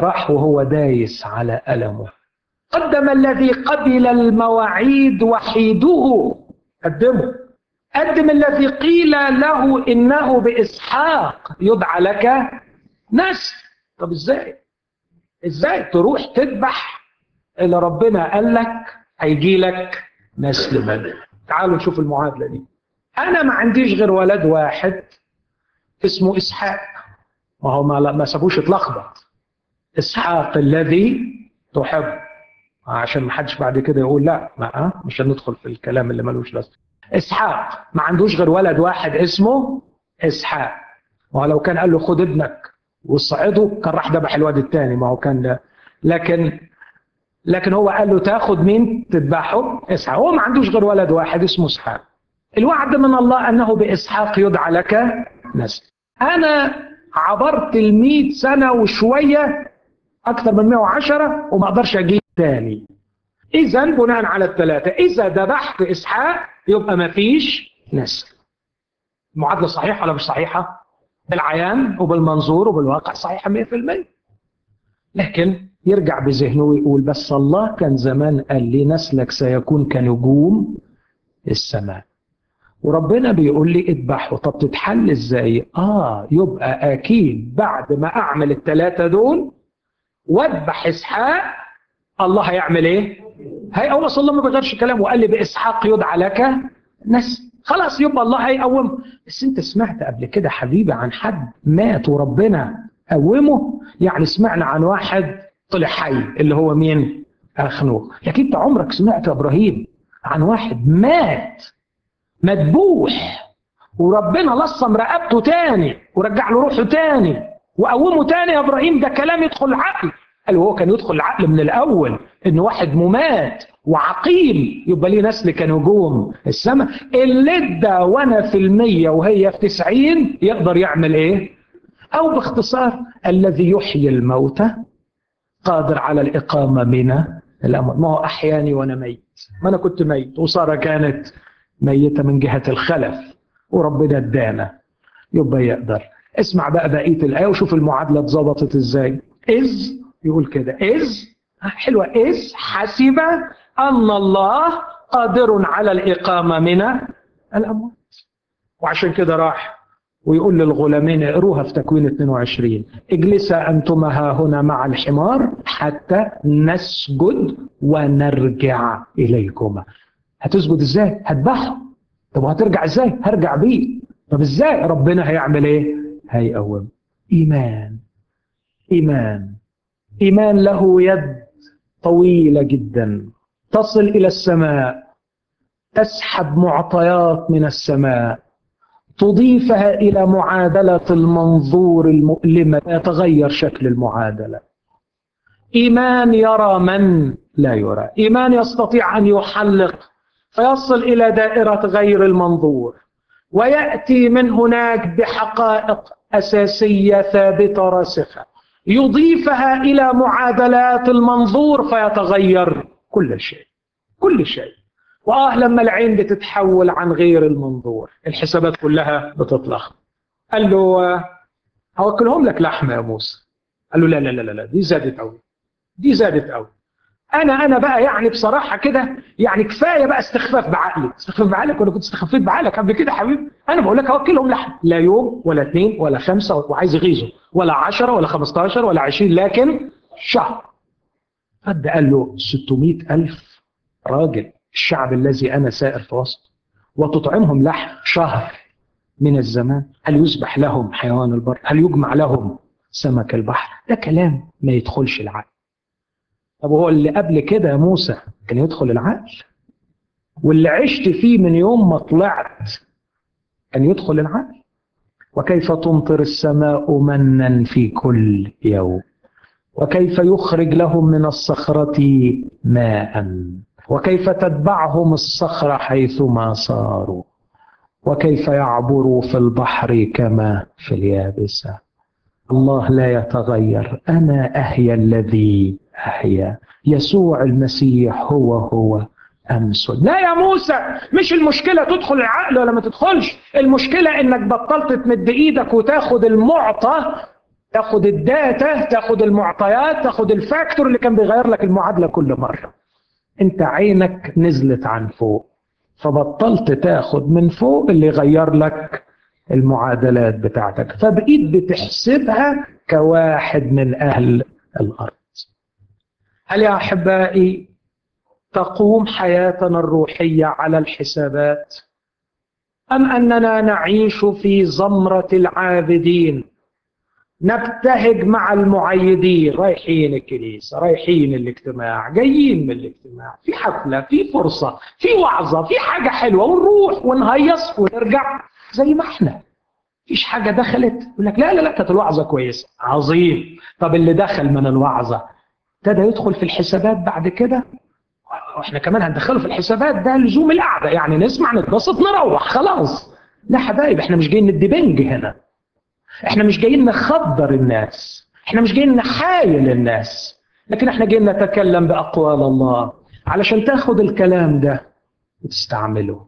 راح وهو دايس على ألمه قدم الذي قبل المواعيد وحيده قدمه قدم الذي قيل له إنه بإسحاق يدعى لك نسل طب إزاي إزاي تروح تذبح اللي ربنا قال لك هيجي لك نسل منه تعالوا نشوف المعادلة دي أنا ما عنديش غير ولد واحد اسمه إسحاق ما هو ما, ما سابوش اتلخبط إسحاق الذي تحب عشان ما حدش بعد كده يقول لا ما مش هندخل في الكلام اللي ملوش لازمه اسحاق ما عندوش غير ولد واحد اسمه اسحاق ولو كان قال له خد ابنك وصعده كان راح ذبح الواد الثاني ما هو كان ده. لكن لكن هو قال له تاخد مين تذبحه اسحاق هو ما عندوش غير ولد واحد اسمه اسحاق الوعد من الله انه باسحاق يدعى لك نسل انا عبرت ال سنه وشويه اكثر من 110 وما اقدرش اجيب تاني اذا بناء على الثلاثه اذا ذبحت اسحاق يبقى ما فيش نسل المعادله صحيحه ولا مش صحيحه بالعيان وبالمنظور وبالواقع صحيحه 100% لكن يرجع بذهنه ويقول بس الله كان زمان قال لي نسلك سيكون كنجوم السماء وربنا بيقول لي اذبحه طب تتحل ازاي اه يبقى اكيد بعد ما اعمل الثلاثه دول واذبح اسحاق الله هيعمل ايه هي هو صلى الله ما بيغيرش كلامه وقال لي باسحاق يدعى لك نسل خلاص يبقى الله هيقوم بس انت سمعت قبل كده حبيبي عن حد مات وربنا قومه يعني سمعنا عن واحد طلع حي اللي هو مين اخنوخ لكن انت عمرك سمعت يا ابراهيم عن واحد مات مذبوح وربنا لصم رقبته تاني ورجع له روحه تاني وقومه تاني يا ابراهيم ده كلام يدخل العقل قال هو كان يدخل العقل من الاول ان واحد ممات وعقيم يبقى ليه نسل كنجوم السماء اللي ادى وانا في المية وهي في تسعين يقدر يعمل ايه او باختصار الذي يحيي الموتى قادر على الاقامة من الاموات ما هو احياني وانا ميت ما انا كنت ميت وسارة كانت ميتة من جهة الخلف وربنا ادانا يبقى يقدر اسمع بقى بقية الآية وشوف المعادلة اتظبطت ازاي إذ يقول كده إذ حلوة إذ حسب أن الله قادر على الإقامة من الأموات وعشان كده راح ويقول للغلامين اقروها في تكوين 22 اجلسا أنتما ها هنا مع الحمار حتى نسجد ونرجع إليكما هتسجد ازاي؟ هتذبحه طب وهترجع ازاي؟ هرجع بيه طب ازاي؟ ربنا هيعمل ايه؟ هيقوم ايمان ايمان ايمان له يد طويله جدا تصل الى السماء تسحب معطيات من السماء تضيفها الى معادله المنظور المؤلمه يتغير شكل المعادله ايمان يرى من لا يرى ايمان يستطيع ان يحلق فيصل الى دائره غير المنظور وياتي من هناك بحقائق اساسيه ثابته راسخه يضيفها الى معادلات المنظور فيتغير كل شيء كل شيء واه لما العين بتتحول عن غير المنظور الحسابات كلها بتطلق قال له هوكلهم لك لحمه يا موسى قال له لا لا لا لا دي زادت قوي دي زادت قوي انا انا بقى يعني بصراحه كده يعني كفايه بقى استخفاف بعقلي استخفاف بعقلك ولا كنت استخفيت بعقلك قبل كده حبيبي انا بقول لك اوكلهم لحم لا يوم ولا اثنين ولا خمسه وعايز يغيظه ولا 10 ولا 15 ولا 20 لكن شهر رد قال له 600 ألف راجل الشعب الذي أنا سائر في وسطه وتطعمهم لحم شهر من الزمان هل يذبح لهم حيوان البر هل يجمع لهم سمك البحر ده كلام ما يدخلش العقل طب هو اللي قبل كده يا موسى كان يدخل العقل واللي عشت فيه من يوم ما طلعت كان يدخل العقل وكيف تمطر السماء منا في كل يوم وكيف يخرج لهم من الصخرة ماء وكيف تتبعهم الصخرة حيثما صاروا وكيف يعبروا في البحر كما في اليابسة الله لا يتغير أنا أهيا الذي أحيا يسوع المسيح هو هو أمس لا يا موسى مش المشكلة تدخل العقل ولا ما تدخلش المشكلة إنك بطلت تمد إيدك وتاخد المعطى تاخد الداتا تاخد المعطيات تاخد الفاكتور اللي كان بيغير لك المعادله كل مره انت عينك نزلت عن فوق فبطلت تاخد من فوق اللي يغير لك المعادلات بتاعتك فبقيت بتحسبها كواحد من اهل الارض هل يا احبائي تقوم حياتنا الروحيه على الحسابات ام اننا نعيش في زمره العابدين نبتهج مع المعيدين رايحين الكنيسة رايحين الاجتماع جايين من الاجتماع في حفلة في فرصة في وعظة في حاجة حلوة ونروح ونهيص ونرجع زي ما احنا فيش حاجة دخلت يقول لك لا لا لا كانت الوعظة كويسة عظيم طب اللي دخل من الوعظة ابتدى يدخل في الحسابات بعد كده واحنا كمان هندخله في الحسابات ده لزوم القعدة يعني نسمع نتبسط نروح خلاص لا حبايب احنا مش جايين ندي بنج هنا احنا مش جايين نخدر الناس احنا مش جايين نحايل الناس لكن احنا جايين نتكلم بأقوال الله علشان تاخد الكلام ده وتستعمله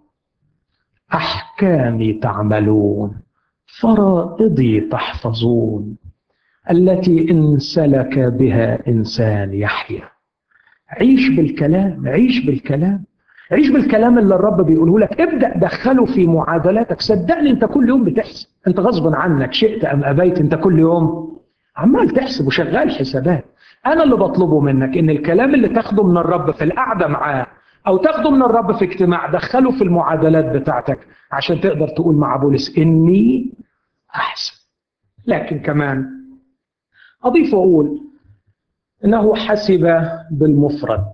أحكامي تعملون فرائضي تحفظون التي إن سلك بها إنسان يحيا عيش بالكلام عيش بالكلام عيش بالكلام اللي الرب بيقوله لك ابدا دخله في معادلاتك صدقني انت كل يوم بتحسب انت غصبا عنك شئت ام ابيت انت كل يوم عمال تحسب وشغال حسابات انا اللي بطلبه منك ان الكلام اللي تاخده من الرب في القعده معاه او تاخده من الرب في اجتماع دخله في المعادلات بتاعتك عشان تقدر تقول مع بولس اني احسن لكن كمان اضيف واقول انه حسب بالمفرد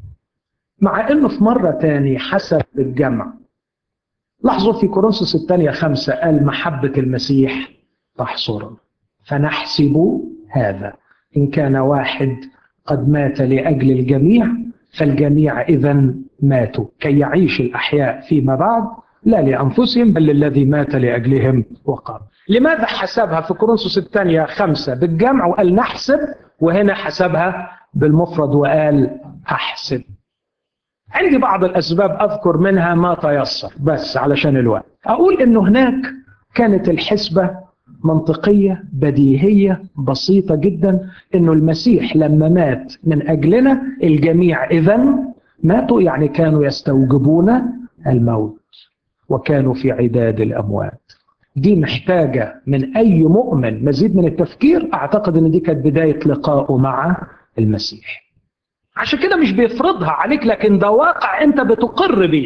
مع انه في مرة تاني حسب بالجمع لاحظوا في كورنثوس الثانية خمسة قال محبة المسيح تحصرنا فنحسب هذا إن كان واحد قد مات لأجل الجميع فالجميع إذا ماتوا كي يعيش الأحياء فيما بعد لا لأنفسهم بل للذي مات لأجلهم وقام لماذا حسبها في كورنثوس الثانية خمسة بالجمع وقال نحسب وهنا حسبها بالمفرد وقال أحسب عندي بعض الأسباب أذكر منها ما تيسر بس علشان الوقت أقول أنه هناك كانت الحسبة منطقية بديهية بسيطة جدا أنه المسيح لما مات من أجلنا الجميع إذا ماتوا يعني كانوا يستوجبون الموت وكانوا في عداد الأموات دي محتاجة من أي مؤمن مزيد من التفكير أعتقد أن دي كانت بداية لقائه مع المسيح عشان كده مش بيفرضها عليك لكن ده واقع انت بتقر بيه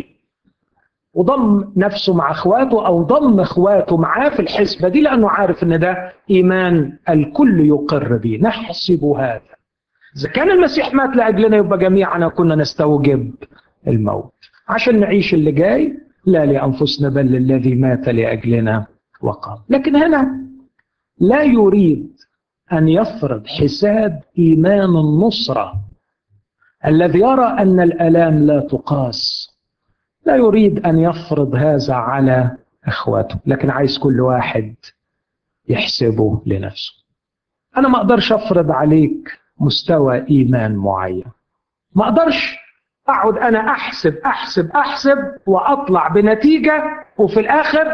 وضم نفسه مع اخواته او ضم اخواته معاه في الحسبه دي لانه عارف ان ده ايمان الكل يقر به نحسب هذا اذا كان المسيح مات لاجلنا يبقى جميعنا كنا نستوجب الموت عشان نعيش اللي جاي لا لانفسنا بل للذي مات لاجلنا وقام لكن هنا لا يريد ان يفرض حساب ايمان النصره الذي يرى ان الالام لا تقاس لا يريد ان يفرض هذا على اخواته لكن عايز كل واحد يحسبه لنفسه انا ما اقدرش افرض عليك مستوى ايمان معين ما اقدرش اقعد انا احسب احسب احسب واطلع بنتيجه وفي الاخر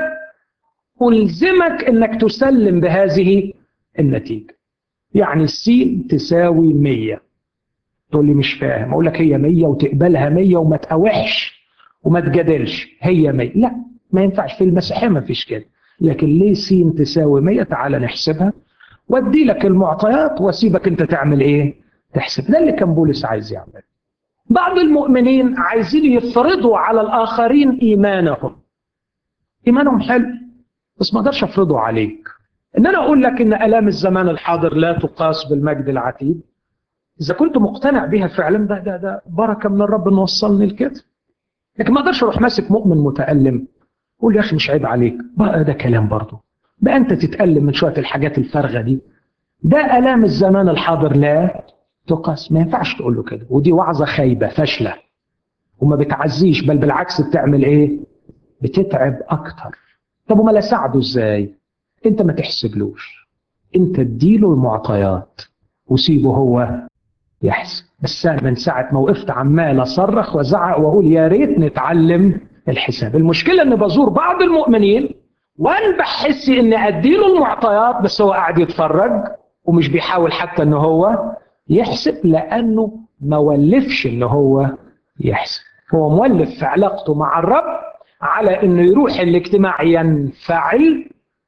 الزمك انك تسلم بهذه النتيجه يعني السين تساوي 100 تقول لي مش فاهم اقول لك هي 100 وتقبلها 100 وما تقاوحش وما تجادلش هي 100 لا ما ينفعش في المسيحيه ما فيش كده لكن ليه س تساوي 100 تعالى نحسبها وادي لك المعطيات واسيبك انت تعمل ايه تحسب ده اللي كان بولس عايز يعمل بعض المؤمنين عايزين يفرضوا على الاخرين ايمانهم ايمانهم حلو بس ما اقدرش افرضه عليك ان انا اقول لك ان الام الزمان الحاضر لا تقاس بالمجد العتيد اذا كنت مقتنع بها فعلا ده ده ده بركه من الرب انه وصلني لكده لكن ما اقدرش اروح ماسك مؤمن متالم قول يا اخي مش عيب عليك بقى ده كلام برضه بقى انت تتالم من شويه الحاجات الفارغه دي ده الام الزمان الحاضر لا تقاس ما ينفعش تقول له كده ودي وعظه خايبه فاشله وما بتعزيش بل بالعكس بتعمل ايه بتتعب اكتر طب وما اساعده ازاي انت ما تحسبلوش انت اديله المعطيات وسيبه هو يحسب بس من ساعة ما وقفت عمال أصرخ وزعق وأقول يا ريت نتعلم الحساب المشكلة أن بزور بعض المؤمنين وأنا بحس إني أديله المعطيات بس هو قاعد يتفرج ومش بيحاول حتى ان هو يحسب لانه ما ولفش ان هو يحسب هو مولف في علاقته مع الرب على انه يروح الاجتماع ينفعل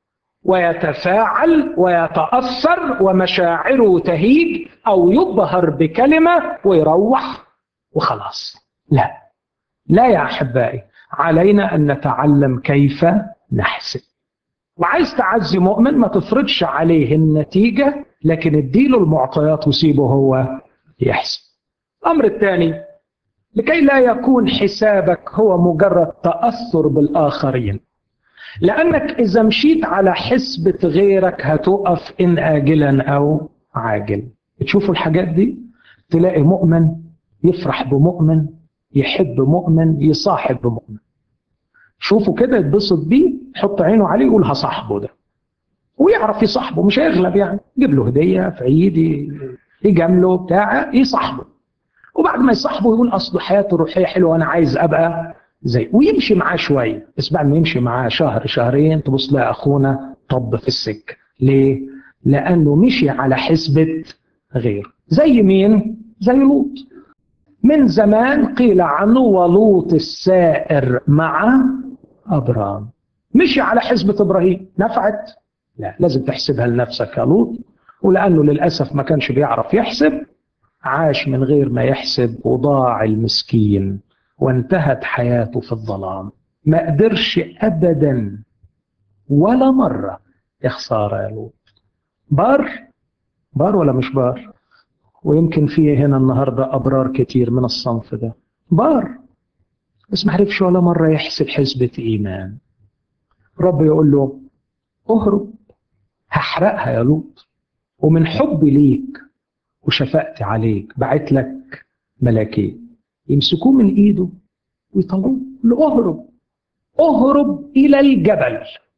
ويتفاعل ويتاثر ومشاعره تهيج او يبهر بكلمه ويروح وخلاص لا لا يا احبائي علينا ان نتعلم كيف نحسب وعايز تعزي مؤمن ما تفرضش عليه النتيجه لكن اديله المعطيات وسيبه هو يحسب الامر الثاني لكي لا يكون حسابك هو مجرد تاثر بالاخرين لانك اذا مشيت على حسبه غيرك هتقف ان اجلا او عاجل تشوفوا الحاجات دي تلاقي مؤمن يفرح بمؤمن يحب مؤمن يصاحب بمؤمن شوفوا كده يتبسط بيه يحط عينه عليه يقول هصاحبه ده ويعرف يصاحبه مش هيغلب يعني يجيب له هديه في عيد يجامله بتاع يصاحبه وبعد ما يصاحبه يقول اصل حياته الروحيه حلوه وانا عايز ابقى زي ويمشي معاه شويه بس بعد ما يمشي معاه شهر شهرين تبص تلاقي اخونا طب في السكه ليه؟ لانه مشي على حسبه غيره زي مين؟ زي لوط من زمان قيل عنه ولوط السائر مع ابرام مشي على حسبه ابراهيم نفعت؟ لا لازم تحسبها لنفسك يا لوط ولانه للاسف ما كانش بيعرف يحسب عاش من غير ما يحسب وضاع المسكين وانتهت حياته في الظلام ما قدرش ابدا ولا مره يا خساره يا لوط بار بار ولا مش بار ويمكن في هنا النهارده ابرار كتير من الصنف ده بار بس ما عرفش ولا مره يحسب حسبه ايمان رب يقول له اهرب هحرقها يا لوط ومن حبي ليك وشفقتي عليك بعت لك ملاكين يمسكوه من ايده ويطلعوه له اهرب اهرب الى الجبل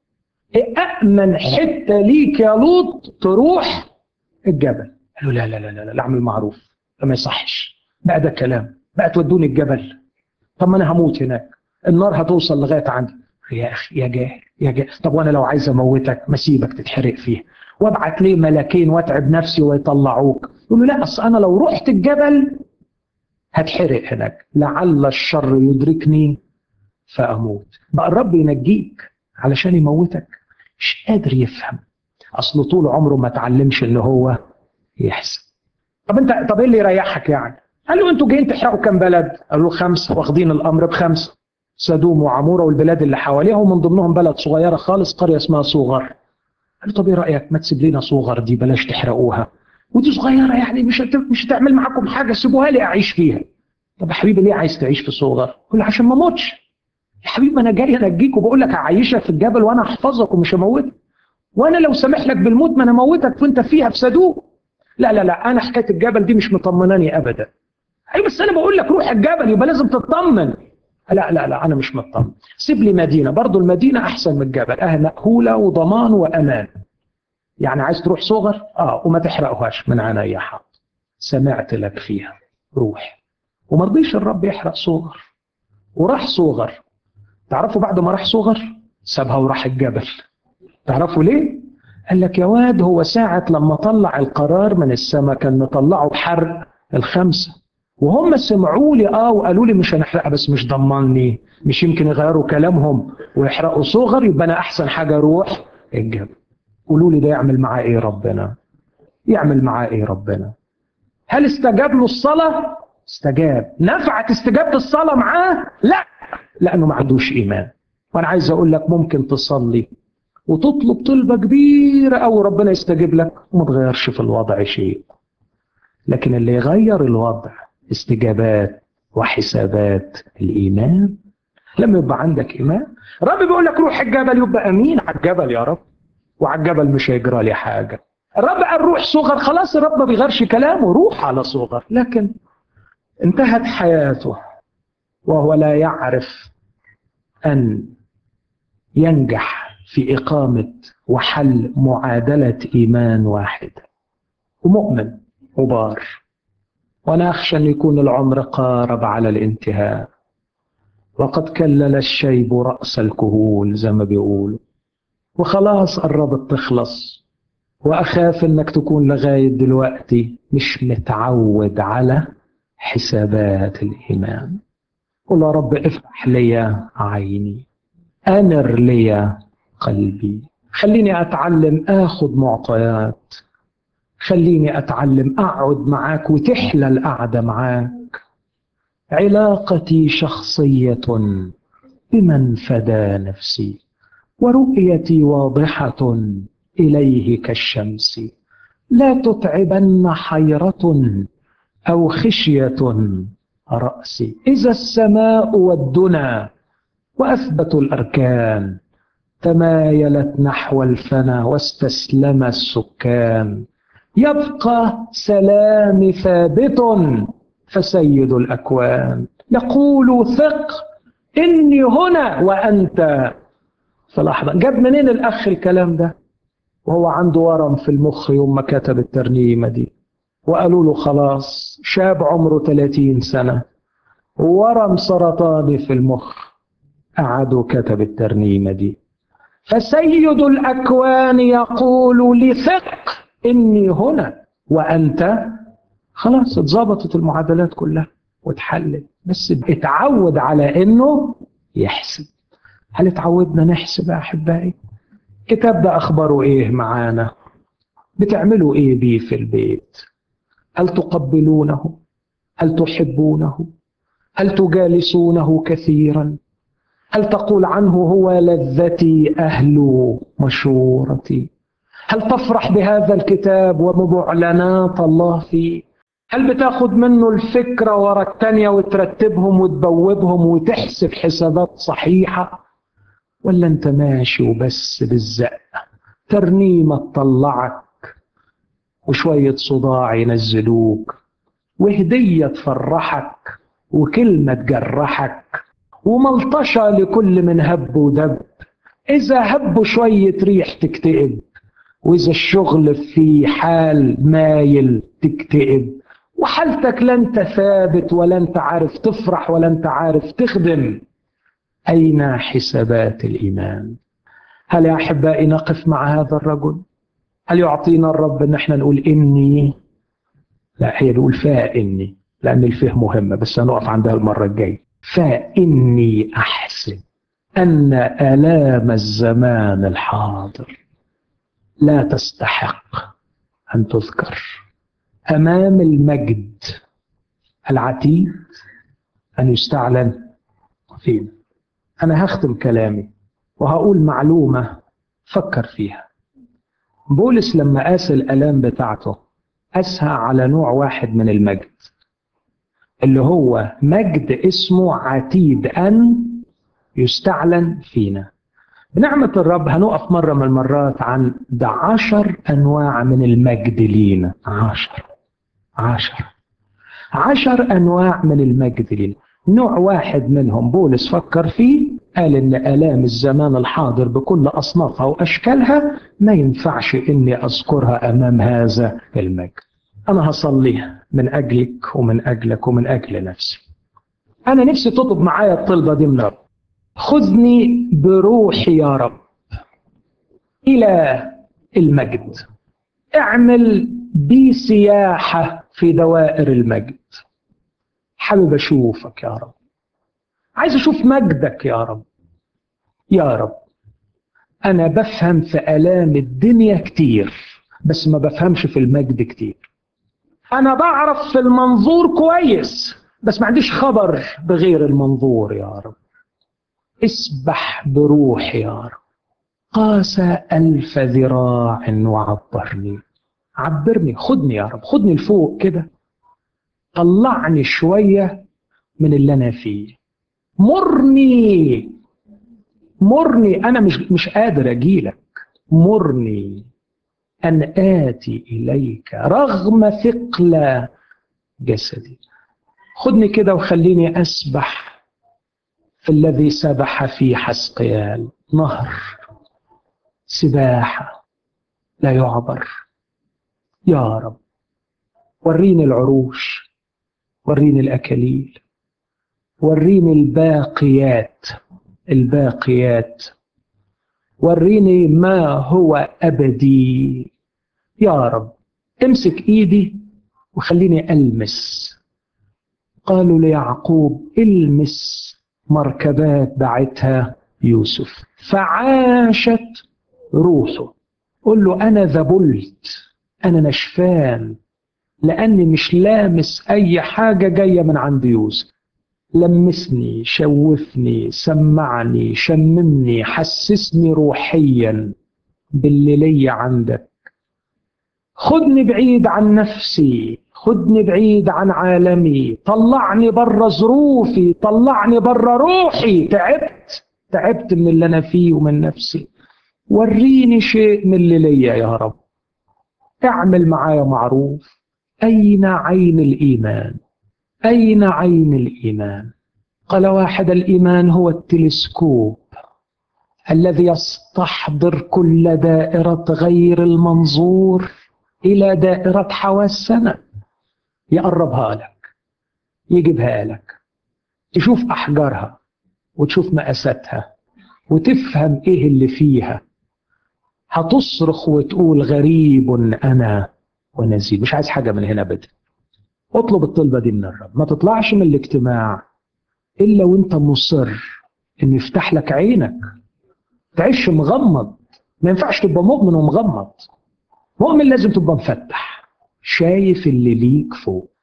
أأمن حتة ليك يا لوط تروح الجبل قال له لا لا لا لا, لا اعمل معروف ده ما يصحش بقى ده كلام بقى تودوني الجبل طب ما انا هموت هناك النار هتوصل لغايه عندي يا اخي يا جاهل يا جاهل طب وانا لو عايز اموتك ما سيبك تتحرق فيه وابعت ليه ملاكين واتعب نفسي ويطلعوك يقول له لا اصل انا لو رحت الجبل هتحرق هناك لعل الشر يدركني فاموت بقى الرب ينجيك علشان يموتك مش قادر يفهم اصله طول عمره ما اتعلمش ان هو يحسب طب انت طب ايه اللي يريحك يعني قال له انتوا جايين تحرقوا كام بلد قال له خمسه واخدين الامر بخمسه سدوم وعموره والبلاد اللي حواليها ومن ضمنهم بلد صغيره خالص قريه اسمها صوغر قال له طب ايه رايك ما تسيب لنا صوغر دي بلاش تحرقوها ودي صغيره يعني مش هت... مش هتعمل معاكم حاجه سيبوها لي اعيش فيها طب يا حبيبي ليه عايز تعيش في صوغر؟ يقول عشان ما اموتش يا حبيبي ما انا جاي انجيك وبقول لك هعيشك في الجبل وانا احفظك ومش هموتك وانا لو سامح لك بالموت ما انا اموتك وانت فيها في سدوم لا لا لا انا حكايه الجبل دي مش مطمناني ابدا اي بس انا بقول لك روح الجبل يبقى لازم تطمن لا لا لا انا مش مطمن سيب لي مدينه برضه المدينه احسن من الجبل اه مأهوله وضمان وامان يعني عايز تروح صغر اه وما تحرقهاش من عينيا حاضر سمعت لك فيها روح وما رضيش الرب يحرق صغر وراح صغر تعرفوا بعد ما راح صغر سابها وراح الجبل تعرفوا ليه قال لك يا واد هو ساعة لما طلع القرار من السماء كان مطلعه بحرق الخمسة وهم سمعوا لي اه وقالوا لي مش هنحرقها بس مش ضمني مش يمكن يغيروا كلامهم ويحرقوا صغر يبقى انا احسن حاجه اروح الجبل قولوا لي ده يعمل معاه ايه ربنا يعمل معاه ايه ربنا هل استجاب له الصلاه استجاب نفعت استجابه الصلاه معاه لا لانه ما عندوش ايمان وانا عايز اقول لك ممكن تصلي وتطلب طلبه كبيره او ربنا يستجيب لك وما تغيرش في الوضع شيء لكن اللي يغير الوضع استجابات وحسابات الايمان لما يبقى عندك ايمان رب بيقول لك روح الجبل يبقى امين على الجبل يا رب وعلى الجبل مش هيجرى لي حاجه الرب قال روح صغر خلاص الرب ما بيغيرش كلامه روح على صغر لكن انتهت حياته وهو لا يعرف ان ينجح في اقامه وحل معادله ايمان واحده ومؤمن وبار وانا اخشى ان يكون العمر قارب على الانتهاء وقد كلل الشيب راس الكهول زي ما بيقولوا وخلاص قربت تخلص وأخاف إنك تكون لغاية دلوقتي مش متعود على حسابات الإيمان قل يا رب افتح لي عيني أنر لي قلبي خليني أتعلم آخذ معطيات خليني أتعلم أقعد معاك وتحلى القعدة معاك علاقتي شخصية بمن فدى نفسي ورؤيتي واضحة إليه كالشمس لا تتعبن حيرة أو خشية رأسي إذا السماء والدنا وأثبت الأركان تمايلت نحو الفنا واستسلم السكان يبقى سلام ثابت فسيد الأكوان يقول ثق إني هنا وأنت في لحظة جاب منين الأخ الكلام ده وهو عنده ورم في المخ يوم ما كتب الترنيمة دي وقالوا له خلاص شاب عمره 30 سنة ورم سرطاني في المخ قعدوا كتب الترنيمة دي فسيد الأكوان يقول لي ثق إني هنا وأنت خلاص اتظبطت المعادلات كلها واتحلت بس اتعود على إنه يحسب هل اتعودنا نحسب يا أحبائي؟ الكتاب ده أخباره إيه معانا؟ بتعملوا إيه بيه في البيت؟ هل تقبلونه؟ هل تحبونه؟ هل تجالسونه كثيرا؟ هل تقول عنه هو لذتي أهل مشورتي؟ هل تفرح بهذا الكتاب ومعلنات الله فيه؟ هل بتاخد منه الفكرة ورا التانية وترتبهم وتبوبهم وتحسب حسابات صحيحة؟ ولا انت ماشي وبس بالزق ترنيمة تطلعك وشوية صداع ينزلوك وهدية تفرحك وكلمة تجرحك وملطشة لكل من هب ودب إذا هبوا شوية ريح تكتئب وإذا الشغل في حال مايل تكتئب وحالتك لا أنت ثابت ولا أنت عارف تفرح ولا أنت عارف تخدم أين حسابات الإيمان هل يا أحبائي نقف مع هذا الرجل هل يعطينا الرب ان احنا نقول اني لا هي نقول فاني لان الفهم مهمه بس هنقف عندها المره الجايه فاني احسب ان الام الزمان الحاضر لا تستحق ان تذكر امام المجد العتيد ان يستعلن فينا انا هختم كلامي وهقول معلومه فكر فيها بولس لما قاس الآلام بتاعته قاسها على نوع واحد من المجد اللي هو مجد اسمه عتيد أن يستعلن فينا بنعمة الرب هنقف مرة من المرات عن ده عشر أنواع من المجد لينا عشر عشر عشر أنواع من المجد لينا نوع واحد منهم بولس فكر فيه قال ان الام الزمان الحاضر بكل اصنافها واشكالها ما ينفعش اني اذكرها امام هذا المجد انا هصلي من اجلك ومن اجلك ومن اجل نفسي انا نفسي تطلب معايا الطلبه دي من الرب خذني بروحي يا رب الى المجد اعمل بي سياحه في دوائر المجد حابب اشوفك يا رب عايز اشوف مجدك يا رب يا رب انا بفهم في الام الدنيا كتير بس ما بفهمش في المجد كتير انا بعرف في المنظور كويس بس ما عنديش خبر بغير المنظور يا رب اسبح بروحي يا رب قاس ألف ذراع وعبرني عبرني خدني يا رب خدني لفوق كده طلعني شوية من اللي أنا فيه مرني مرني انا مش مش قادر اجيلك مرني ان اتي اليك رغم ثقل جسدي خدني كده وخليني اسبح في الذي سبح في حسقيال نهر سباحه لا يعبر يا رب وريني العروش وريني الاكاليل وريني الباقيات الباقيات وريني ما هو ابدي يا رب امسك ايدي وخليني المس قالوا ليعقوب المس مركبات بعتها يوسف فعاشت روحه قل له انا ذبلت انا نشفان لاني مش لامس اي حاجه جايه من عند يوسف لمسني شوفني سمعني شممني حسسني روحيا باللي لي عندك خدني بعيد عن نفسي خدني بعيد عن عالمي طلعني بره ظروفي طلعني بره روحي تعبت تعبت من اللي انا فيه ومن نفسي وريني شيء من اللي ليا يا رب اعمل معايا معروف اين عين الايمان اين عين الايمان قال واحد الايمان هو التلسكوب الذي يستحضر كل دائره غير المنظور الى دائره حواسنا يقربها لك يجيبها لك تشوف احجارها وتشوف مقاساتها وتفهم ايه اللي فيها هتصرخ وتقول غريب انا ونزيد مش عايز حاجه من هنا ابدا اطلب الطلبه دي من الرب ما تطلعش من الاجتماع الا وانت مصر ان يفتح لك عينك تعيش مغمض ما ينفعش تبقى مؤمن ومغمض مؤمن لازم تبقى مفتح شايف اللي ليك فوق